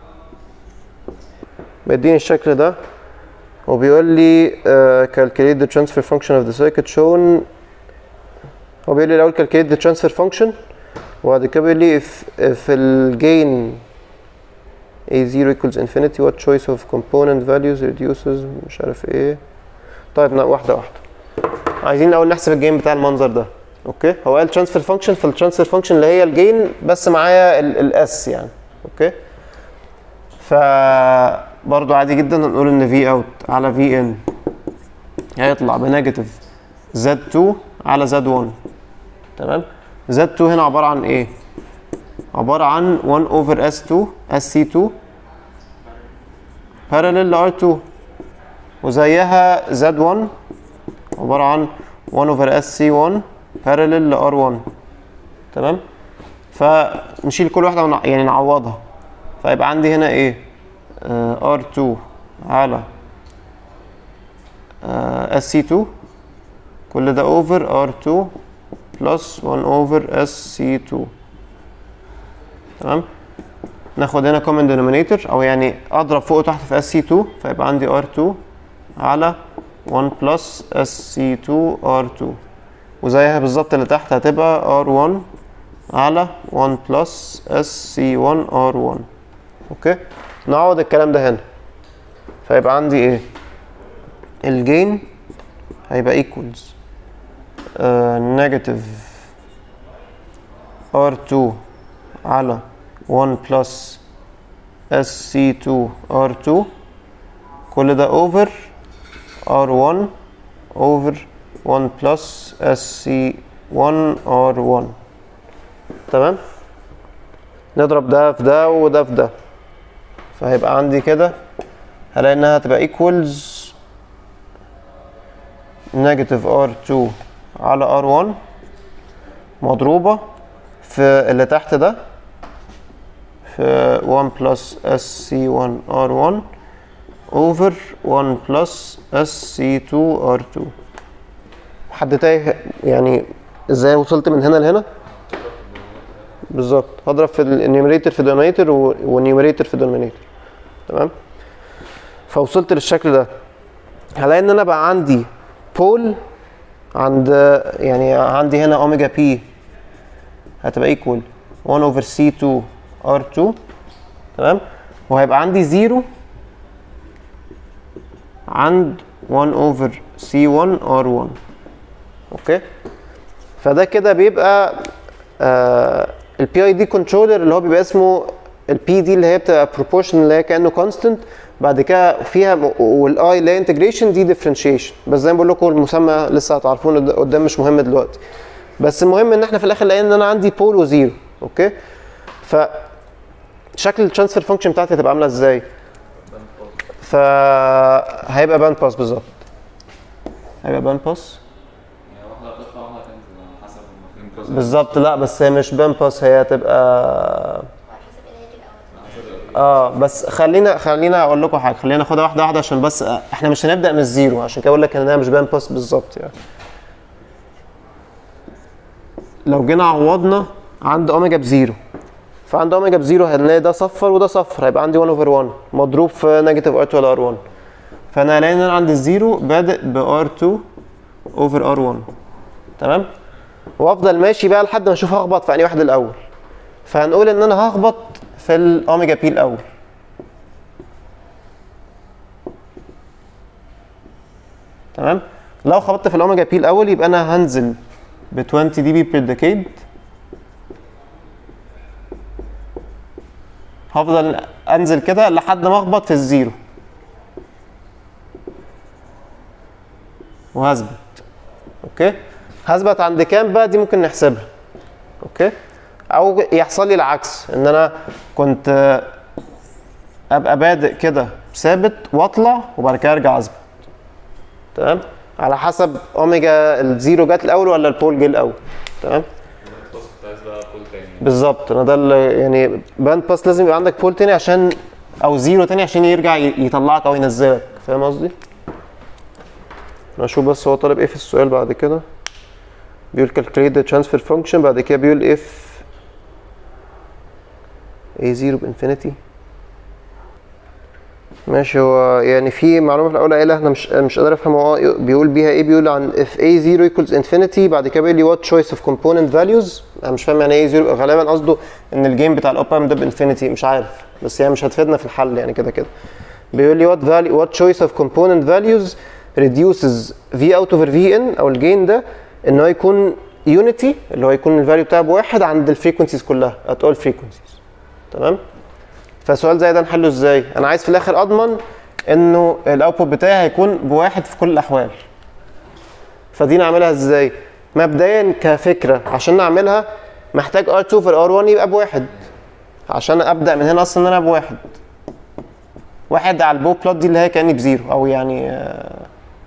Speaker 1: بيديني الشكل ده وبيقول لي uh, calculate the transfer function of the circuit shown هو بيقول لي الأول calculate the transfer function وبعد كده بيقول لي if, if ال gain A0 equals infinity what choice of component values reduces مش عارف ايه طيب لا واحدة واحدة عايزين الأول نحسب الجين بتاع المنظر ده اوكي هو قال ترانسفير فانكشن فالترانسفير فانكشن اللي هي الجين بس معايا الاس يعني اوكي ف برضه عادي جدا نقول ان في اوت على في ان هيطلع بنيجاتيف زد 2 على زد 1 تمام زد 2 هنا عباره عن ايه عباره عن 1 اوفر اس 2 اس سي 2 بارلل ل ار 2 وزيها زد 1 عباره عن 1 اوفر اس سي 1 بارلل ل ار 1 تمام فنشيل كل واحده ونع... يعني نعوضها فيبقى عندي هنا ايه ار 2 على اس سي 2 كل ده اوفر ار 2 بلس 1 اوفر اس سي 2 تمام ناخد هنا common denominator او يعني اضرب فوق وتحت في اس سي 2 فيبقى عندي ار 2 على 1 بلس اس سي 2 ار 2 وزيها بالظبط اللي تحت هتبقى R1 على 1 بلس SC1 R1 اوكي نعوض الكلام ده هنا فيبقى عندي ايه الجين هيبقى equals uh, negative R2 على 1 بلس SC2 R2 كل ده over R1 over 1 plus SC1 R1 تمام نضرب ده في ده وده في ده فهيبقى عندي كده هلاقي انها هتبقى equals negative R2 على R1 مضروبة في اللي تحت ده في 1 plus SC1 R1 over 1 plus SC2 R2 حد تايه يعني ازاي وصلت من هنا لهنا بالظبط هضرب في النيوميريتور في الدينومينيتور والنيوميريتور في الدينومينيتور تمام فوصلت للشكل ده هلاقي ان انا بقى عندي بول عند يعني عندي هنا اوميجا بي هتبقى ايكوال 1 اوفر سي 2 ار 2 تمام وهيبقى عندي زيرو عند 1 اوفر سي 1 ار 1 اوكي فده كده بيبقى البي اي دي كنترولر اللي هو بيبقى اسمه البي دي اللي هي بتبقى بروبورشن اللي هي كانه كونستنت بعد كده فيها والاي اللي هي انتجريشن دي ديفرنشيشن بس زي ما بقول لكم المسمى لسه هتعرفونه قدام مش مهم دلوقتي بس المهم ان احنا في الاخر لقينا ان انا عندي بول وزيرو اوكي ف شكل الترانسفير فانكشن بتاعتي هتبقى عامله ازاي فهيبقى باند باس بالظبط هيبقى باند باس
Speaker 2: يعني واحدة هتطلع واحدة هتنزل على حسب المفهوم بروسس
Speaker 1: بالظبط لا بس هي مش باند باس هي هتبقى
Speaker 3: وعلى حسب ايه اللي هيجي الاول
Speaker 2: على حسب
Speaker 1: اه بس خلينا خلينا اقول لكم حاجه خلينا ناخدها واحده واحده عشان بس احنا مش هنبدا من الزيرو عشان كده اقول لك ان انا مش باند باس بالظبط يعني لو جينا عوضنا عند اوميجا بزيرو فعند اوميجا بزيرو هنلاقي ده صفر وده صفر هيبقى عندي 1 اوفر 1 مضروب في نيجاتيف ار 2 على ار 1 فانا هلاقي ان انا عند الزيرو بادئ ب ار 2 اوفر ار 1 تمام وافضل ماشي بقى لحد ما اشوف هخبط في انهي واحد الاول فهنقول ان انا هخبط في الاوميجا بي الاول تمام لو خبطت في الاوميجا بي الاول يبقى انا هنزل ب 20 دي بي بير ديكيد هفضل انزل كده لحد ما اخبط في الزيرو وهثبت اوكي هثبت عند كام بقى دي ممكن نحسبها اوكي او يحصل لي العكس ان انا كنت آه، ابقى بادئ كده ثابت واطلع وبعد كده ارجع اثبت تمام على حسب اوميجا الزيرو جت الاول ولا البول جه الاول تمام
Speaker 2: البروسس كنت عايز بقى بول تاني
Speaker 1: بالظبط انا ده اللي يعني باند باس لازم يبقى عندك بول تاني عشان او زيرو تاني عشان يرجع ي- يطلعك او ينزلك فاهم قصدي؟ انا اشوف بس هو طالب ايه في السؤال بعد كده بيقول calculate the transfer function بعد كده بيقول if a زيرو بانفينيتي ماشي هو يعني في معلومه في الاول قايلها احنا مش مش قادر افهم هو بيقول بيها ايه بيقول عن if a 0 equals infinity بعد كده بيقول لي what choice of component values انا مش فاهم يعني ايه 0 غالبا قصده ان الجيم بتاع الاوبام ده بانفينيتي مش عارف بس هي مش هتفيدنا في الحل يعني كده كده بيقول لي what value what choice of component values reduces v out over v in او الجين ده ان هو يكون unity اللي هو يكون الفاليو بتاعه بواحد عند الفريكونسيز كلها at all frequencies تمام فسؤال زي ده نحله ازاي انا عايز في الاخر اضمن انه الاوتبوت بتاعي هيكون بواحد في كل الاحوال فدي نعملها ازاي مبدئيا كفكره عشان نعملها محتاج R2 في R1 يبقى بواحد عشان ابدا من هنا اصلا ان انا بواحد واحد على البو بلوت دي اللي هي كاني بزيرو او يعني آه،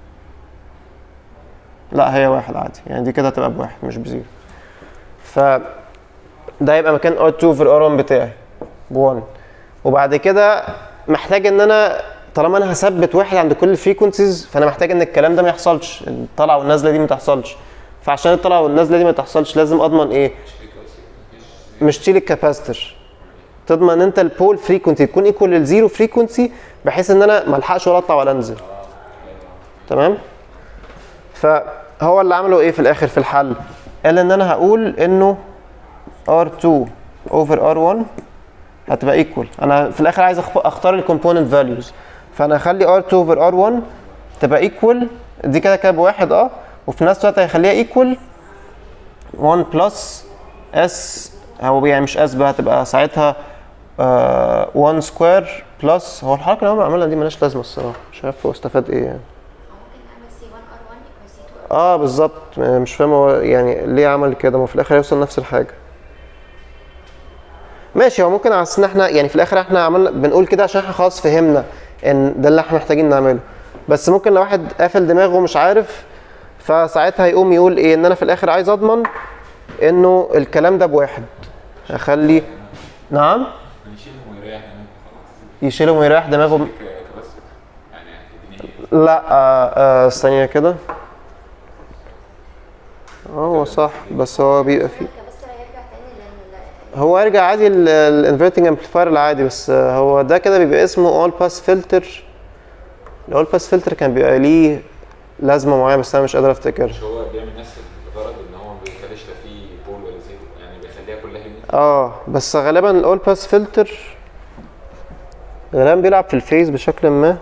Speaker 1: لا هي واحد عادي يعني دي كده هتبقى بواحد مش بزيرو ف ده يبقى مكان R2 في R1 بتاعي ب1 وبعد كده محتاج ان انا طالما انا هثبت واحد عند كل الفريكونسيز فانا محتاج ان الكلام ده ما يحصلش الطلعه والنازله دي ما تحصلش فعشان الطلعه والنازله دي ما تحصلش لازم اضمن ايه مش تشيل الكاباستور تضمن انت البول فريكونسي تكون ايكوال للزيرو فريكونسي بحيث ان انا ما الحقش ولا اطلع ولا انزل تمام فهو اللي عمله ايه في الاخر في الحل قال ان انا هقول انه R2 over R1 هتبقى ايكوال انا في الاخر عايز أخ- اختار الكومبوننت فاليوز فانا هخلي R2 over R1 تبقى ايكوال دي كده كده بواحد اه وفي نفس الوقت هيخليها ايكوال 1 بلس اس هو يعني مش اس بقى هتبقى ساعتها آه 1 سكوير بلس هو الحركه اللي هو عملها دي ملهاش لازمه الصراحه مش عارف هو استفاد ايه يعني
Speaker 3: ممكن نعمل C1 R1 equals C2 R1
Speaker 1: اه بالظبط مش فاهم هو يعني ليه عمل كده ما هو في الاخر هيوصل نفس الحاجه ماشي هو ممكن على أساس ان احنا يعني في الاخر احنا عملنا بنقول كده عشان احنا خلاص فهمنا ان ده اللي احنا محتاجين نعمله بس ممكن لو واحد قافل دماغه ومش عارف فساعتها يقوم يقول ايه ان انا في الاخر عايز اضمن انه الكلام ده بواحد اخلي نعم
Speaker 2: هنشيلهم ويريح هناك خلاص
Speaker 1: يشيلهم ويريح دماغه
Speaker 2: ك- كبس يعني هتديني
Speaker 1: لا آه آه ثانيه كده اه هو صح بس هو بيبقى فيه
Speaker 3: الكباستور هيرجع تاني لل
Speaker 1: هو يرجع عادي الانفرتنج امبليفاير العادي بس آه، هو ده كده بيبقى اسمه اول باس فلتر الاول باس فلتر كان بيبقى ليه لازمه معينه بس انا مش قادر افتكرها
Speaker 2: مش هو بيعمل نفس الغرض ان هو ما بيخليش لا فيه بول ولا زيرو يعني بيخليها كلها يونت
Speaker 1: اه بس غالبا الاول باس فلتر غالبا بيلعب في الفيز بشكل ما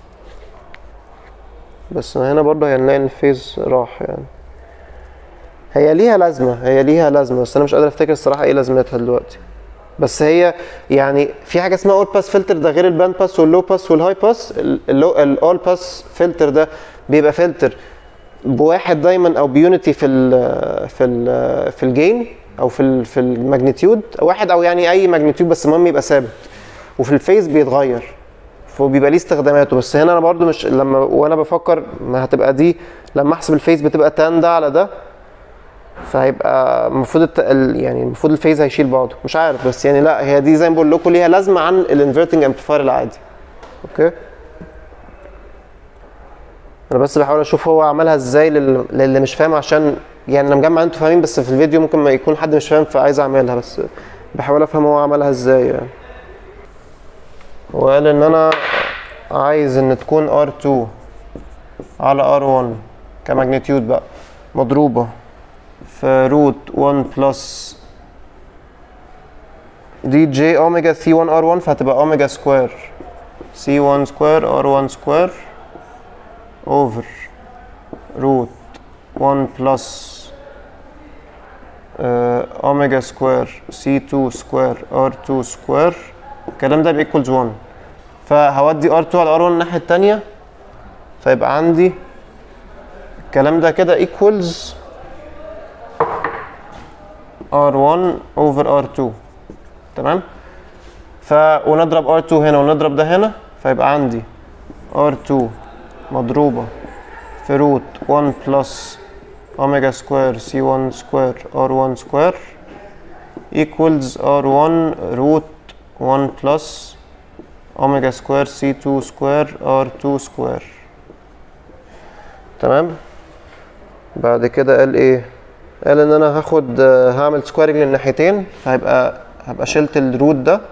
Speaker 1: بس هنا برضه هنلاقي ان الفيز راح يعني هي ليها لازمه هي ليها لازمه بس انا مش قادر افتكر الصراحه ايه لازمتها دلوقتي بس هي يعني في حاجه اسمها اول باس فلتر ده غير الباند باس واللو باس والهاي باس الاول باس فلتر ده بيبقى فلتر بواحد دايما او بيونتي في ال في ال في الجين او في ال في الماجنتيود واحد او يعني اي ماجنتيود بس المهم يبقى ثابت وفي الفيز بيتغير فبيبقى ليه استخداماته بس هنا انا برضو مش لما وانا بفكر ما هتبقى دي لما احسب الفيز بتبقى تان ده على ده فهيبقى المفروض الت... ال- يعني المفروض الفيز هيشيل بعضه مش عارف بس يعني لا هي دي زي ما بقول لكم ليها لازمه عن الانفرتنج امبليفاير العادي اوكي انا بس بحاول اشوف هو عملها ازاي لل... للي مش فاهم عشان يعني انا مجمع انتوا فاهمين بس في الفيديو ممكن ما يكون حد مش فاهم فعايز اعملها بس بحاول افهم هو عملها ازاي يعني وقال ان انا عايز ان تكون R2 على R1 كماجنتيود بقى مضروبة في روت 1 بلس دي جي اوميجا سي 1 ار 1 فهتبقى اوميجا سكوير سي 1 سكوير ار 1 سكوير اوفر روت 1 بلس اوميجا سكوير سي 2 سكوير ار 2 سكوير الكلام ده بيكولز 1 فهودي ار 2 على ار 1 الناحية التانية فيبقى عندي الكلام ده كده ايكوالز R1 over R2 تمام ف ونضرب R2 هنا ونضرب ده هنا فيبقى عندي R2 مضروبة في روت 1 بلس اوميجا سكوير C1 سكوير R1 سكوير equals R1 روت 1 بلس اوميجا سكوير C2 سكوير R2 سكوير تمام بعد كده قال ايه قال ان انا هاخد آه، هعمل سكويرنج للناحيتين فهيبقى هبقى شلت الروت ده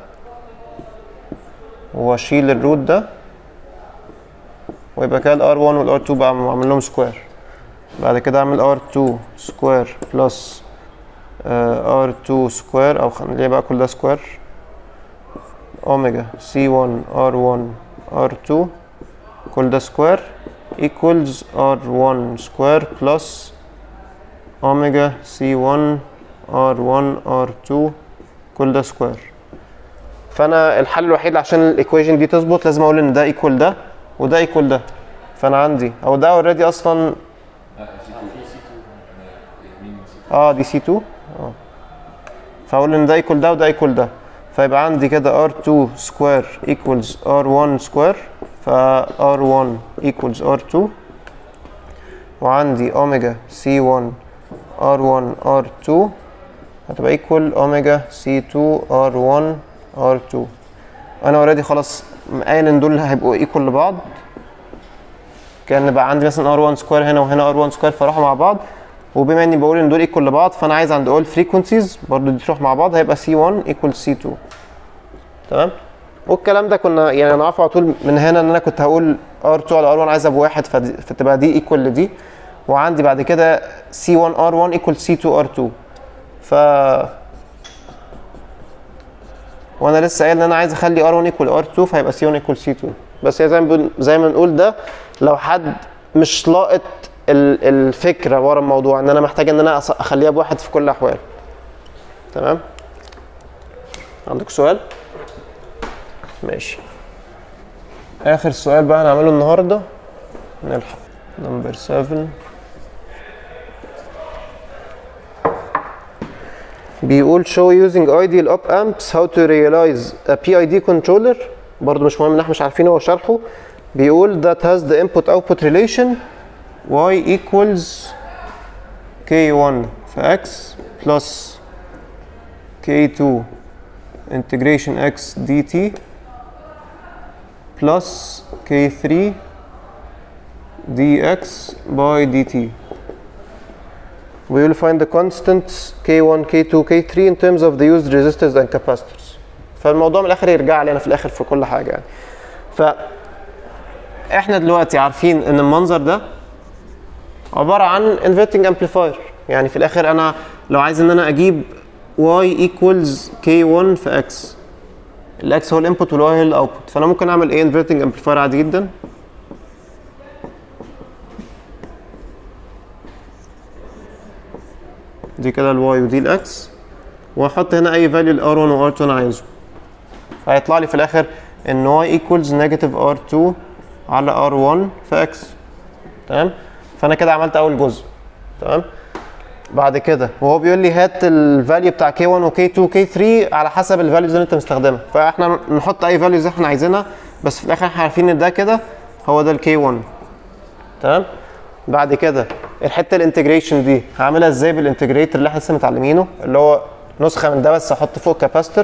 Speaker 1: واشيل الروت ده ويبقى كده الار 1 والار 2 بقى اعمل لهم سكوير بعد كده اعمل ار 2 سكوير بلس ار 2 سكوير او خليها بقى كل ده سكوير اوميجا سي 1 ار 1 ار 2 كل ده سكوير equals r1 سكوير بلس اوميجا c1 r1 r2 كل ده سكوير فانا الحل الوحيد عشان الايكويشن دي تظبط لازم اقول ان ده ايكوال ده وده ايكوال ده فانا عندي او ده اوريدي اصلا اه دي سي 2 اه فاقول ان ده ايكوال ده وده ايكوال ده فيبقى عندي كده r2 سكوير equals r1 سكوير ف r1 equals r2 وعندي اوميجا c1 r1 r2 هتبقى equal اوميجا c2 r1 r2 انا اوريدي خلاص قايل ان دول هيبقوا equal لبعض كان بقى عندي مثلا r1 سكوير هنا وهنا r1 سكوير فراحوا مع بعض وبما اني بقول ان دول equal لبعض فانا عايز عند all frequencies برضو دي تروح مع بعض هيبقى c1 equal c2 تمام والكلام ده كنا يعني انا عارف على طول من هنا ان انا كنت هقول R2 على R1 عايز ابقى واحد فدي- فتبقى دي ايكوال لدي وعندي بعد كده C1 R1 equal C2 R2 ف وانا لسه قايل ان انا عايز اخلي R1 equal R2 فهيبقى C1 equal C2 بس هي زي ما بنقول- زي ما نقول ده لو حد مش لاقط ال- الفكره ورا الموضوع ان انا محتاج ان انا أص- اخليها بواحد في كل الاحوال تمام عندك سؤال ماشي اخر سؤال بقى هنعمله النهارده نلحق نمبر 7 بيقول show using ideal op amps how to realize a PID controller برضه مش مهم ان احنا مش عارفين هو شرحه بيقول that has the input output relation y equals k1 في x plus k2 integration x dt plus k3 dx by dt we will find the constants k1 k2 k3 in terms of the used resistors and capacitors فالموضوع من الاخر يرجع لي انا في الاخر في كل حاجه يعني ف احنا دلوقتي عارفين ان المنظر ده عباره عن inverting amplifier يعني في الاخر انا لو عايز ان انا اجيب y equals k1 في x الاكس هو الانبوت والواي هو الاوتبوت فانا ممكن اعمل ايه انفرتنج امبليفاير عادي جدا دي كده الواي ودي الاكس واحط هنا اي فاليو ال R1 و R2 انا عايزه فهيطلع لي في الاخر ان y equals negative R2 على R1 في x تمام فانا كده عملت اول جزء تمام بعد كده وهو بيقول لي هات الفاليو بتاع K1 و K2 و K3 على حسب الفاليوز اللي انت مستخدمها فاحنا نحط اي فاليوز احنا عايزينها بس في الاخر احنا عارفين ان ده كده هو ده الكي 1 تمام بعد كده الحته الانتجريشن دي هعملها ازاي بالانتجريتور اللي احنا لسه متعلمينه اللي هو نسخه من ده بس احط فوق كاباستور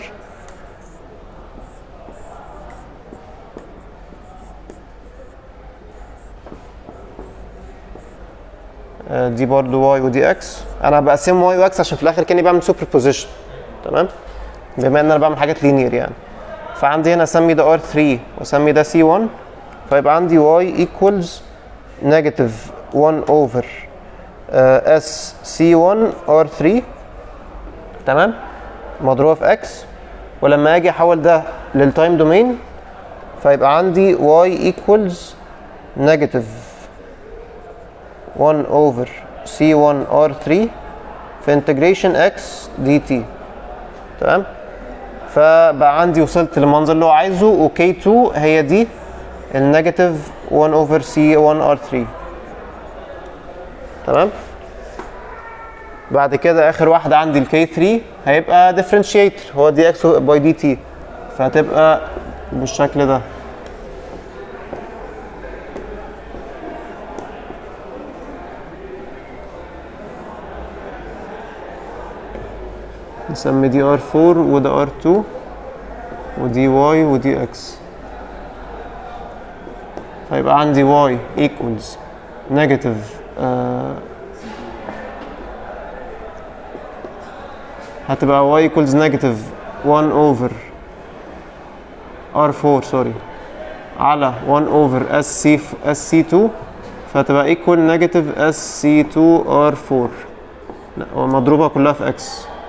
Speaker 1: آه، دي برضو واي ودي اكس انا بقسم واي واكس عشان في الاخر كاني بعمل سوبر بوزيشن تمام بما ان انا بعمل حاجات لينير يعني فعندي هنا اسمي ده R3 واسمي ده C1 فيبقى عندي Y equals negative 1 over uh, S C1 R3 تمام مضروبة في X ولما اجي احول ده للتايم دومين فيبقى عندي Y equals negative 1 over C1 R3 في integration X dt تمام فبقى عندي وصلت للمنظر اللي هو عايزه وك 2 هي دي النيجاتيف 1 اوفر سي 1 ار 3 تمام بعد كده اخر واحده عندي الكي 3 هيبقى ديفرنشيتر هو دي اكس باي دي تي فهتبقى بالشكل ده نسمي دي ار 4 وده ار 2 ودي واي ودي اكس فيبقى عندي واي equals negative آه هتبقى y equals negative 1 over r4 سوري على 1 over sc sc2 فهتبقى equal negative sc2 r4 لا هو مضروبة كلها في x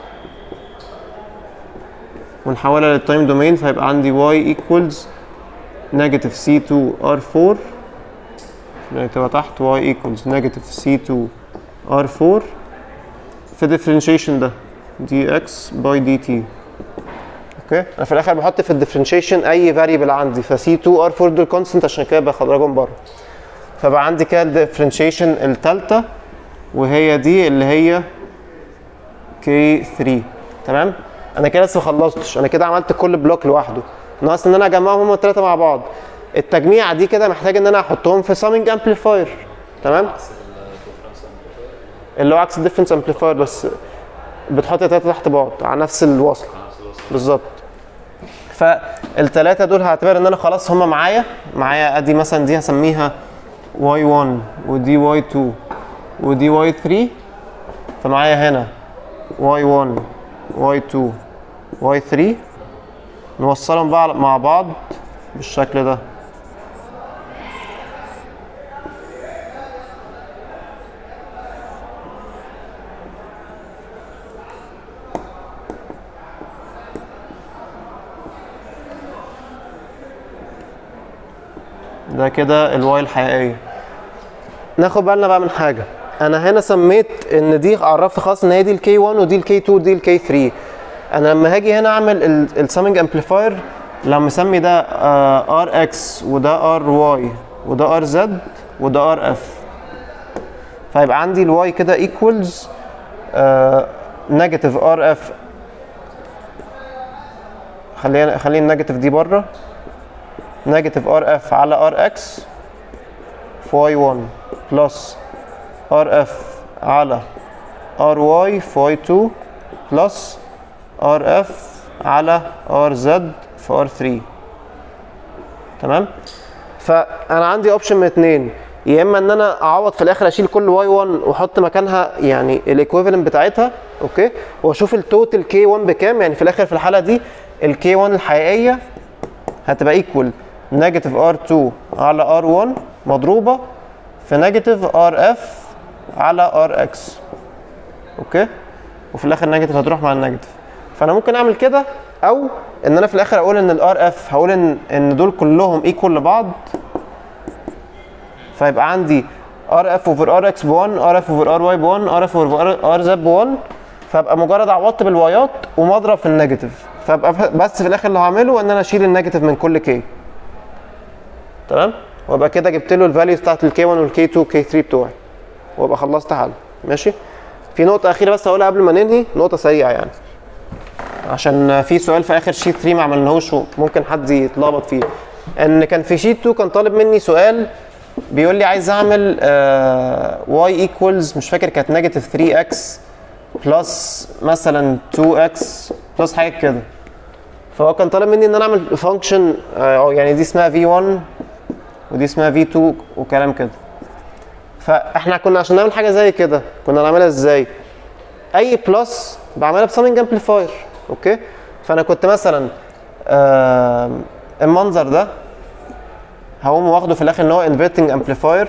Speaker 1: ونحولها للتايم دومين فيبقى عندي y equals negative c2 r4 نكتبها تحت y equals negative c2 r4 في differentiation ده dx by dt اوكي انا في الاخر بحط في الديفرنشيشن اي فاريبل عندي ف c2 r4 دول كونستنت عشان كده بخرجهم بره فبقى عندي كده الديفرنشيشن الثالثه وهي دي اللي هي k3 تمام انا كده لسه ما خلصتش انا كده عملت كل بلوك لوحده ناقص ان انا اجمعهم هما الثلاثه مع بعض التجميعه دي كده محتاج ان انا احطهم في سامينج امبليفاير تمام اللي هو عكس الديفرنس امبليفاير بس بتحط ثلاثه تحت بعض على نفس الوصل بالظبط فالثلاثه دول هعتبر ان انا خلاص هما معايا معايا ادي مثلا دي هسميها y1 ودي y2 ودي y3 فمعايا هنا y1 y2 y3 نوصلهم بقى مع بعض بالشكل ده ده كده الواي الحقيقية ناخد بالنا بقى من حاجة انا هنا سميت ان دي عرفت خلاص ان هي دي الكي 1 ودي الكي 2 ودي الكي 3 انا لما هاجي هنا اعمل السامينج امبليفاير لما اسمي ده ار اكس وده ار واي وده ار زد وده ار اف فيبقى عندي الواي كده ايكوالز نيجاتيف ار اف خلينا خلي النيجاتيف دي بره نيجاتيف ار اف على ار اكس في واي 1 بلس ار اف على ار واي في واي 2 بلس ار اف على ار زد في ار 3 تمام فانا عندي اوبشن من اتنين يا اما ان انا اعوض في الاخر اشيل كل واي 1 واحط مكانها يعني الايكويفالنت بتاعتها اوكي واشوف التوتال كي 1 بكام يعني في الاخر في الحاله دي الكي 1 الحقيقيه هتبقى ايكوال نيجاتيف ار 2 على ار 1 مضروبه في نيجاتيف ار اف على ار اكس اوكي وفي الاخر نيجاتيف هتروح مع النيجاتيف فانا ممكن اعمل كده او ان انا في الاخر اقول ان الار اف هقول ان ان دول كلهم ايكوال لبعض فيبقى عندي ار اف اوفر ار اكس ب 1 ار اف اوفر ار واي ب 1 ار اف اوفر ار زد ب 1 فابقى مجرد عوضت بالوايات ومضرب في النيجاتيف فابقى بس في الاخر اللي هعمله ان انا اشيل النيجاتيف من كل كي تمام وابقى كده جبت له الفاليوز بتاعت الكي 1 والكي 2 والكي 3 بتوعي وابقى خلصت حل ماشي في نقطة أخيرة بس هقولها قبل ما ننهي نقطة سريعة يعني عشان في سؤال في آخر شيت 3 ما عملناهوش وممكن حد يتلخبط فيه ان كان في شيت 2 كان طالب مني سؤال بيقول لي عايز اعمل y ايكوالز مش فاكر كانت نيجاتيف 3x بلس مثلا 2x بلس حاجه كده فهو كان طالب مني ان انا اعمل فانكشن او يعني دي اسمها v1 ودي اسمها v2 وكلام كده فاحنا كنا عشان نعمل حاجه زي كده كنا نعملها ازاي اي بلس بعملها بسامينج امبليفاير اوكي فانا كنت مثلا آم، المنظر ده هقوم واخده في الاخر ان هو انفرتنج امبليفاير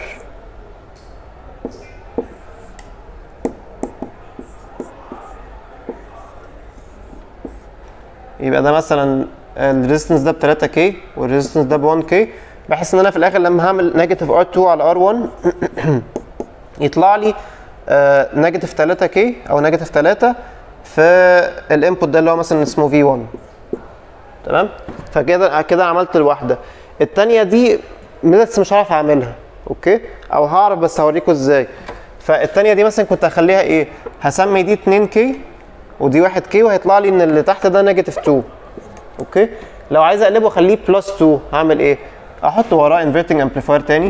Speaker 1: يبقى ده مثلا الريزستنس ده ب 3 كي والريزستنس ده ب 1 كي بحيث ان انا في الاخر لما هعمل نيجاتيف ار 2 على ار 1 يطلع لي نيجاتيف 3 كي او نيجاتيف 3 في الانبوت ده اللي هو مثلا اسمه في 1 تمام فكده كده عملت الواحده الثانيه دي لسه مش هعرف اعملها اوكي او هعرف بس هوريكم ازاي فالثانيه دي مثلا كنت هخليها ايه هسمي دي 2 كي ودي 1 كي وهيطلع لي ان اللي تحت ده نيجاتيف 2 اوكي لو عايز اقلبه اخليه بلس 2 هعمل ايه احط وراه انفرتنج امبليفاير تاني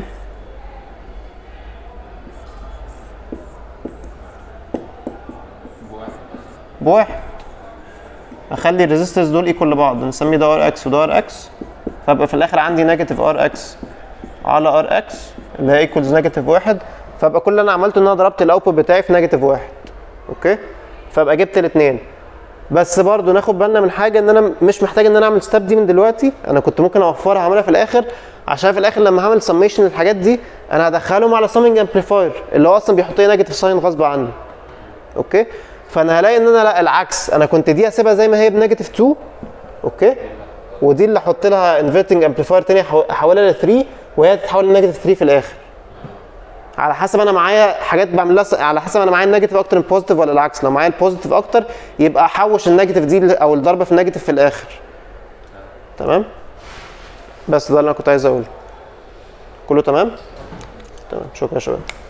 Speaker 1: بواحد اخلي الريزيستنس دول ايكوال لبعض نسمي ده ار اكس وده ار اكس فابقى في الاخر عندي نيجاتيف ار اكس على ار اكس اللي هي ايكوالز نيجاتيف واحد فابقى كل اللي انا عملته ان انا ضربت الاوتبوت بتاعي في نيجاتيف واحد اوكي فابقى جبت الاثنين بس برضو ناخد بالنا من حاجه ان انا مش محتاج ان انا اعمل ستاب دي من دلوقتي انا كنت ممكن اوفرها اعملها في الاخر عشان في الاخر لما هعمل سميشن الحاجات دي انا هدخلهم على سامينج امبليفاير اللي هو اصلا بيحط لي نيجاتيف ساين غصب عني اوكي فانا هلاقي ان انا لا العكس انا كنت دي هسيبها زي ما هي بنيجاتيف 2 اوكي ودي اللي احط لها انفرتنج امبليفاير تاني أحو- احولها ل 3 وهي تتحول لنيجاتيف 3 في الاخر على حسب انا معايا حاجات بعملها س- على حسب انا معايا النيجاتيف اكتر من البوزيتيف ولا العكس لو معايا البوزيتيف اكتر يبقى احوش النيجاتيف دي ل- او الضربه في النيجاتيف في الاخر تمام بس ده اللي انا كنت عايز اقوله كله تمام تمام شكرا يا شباب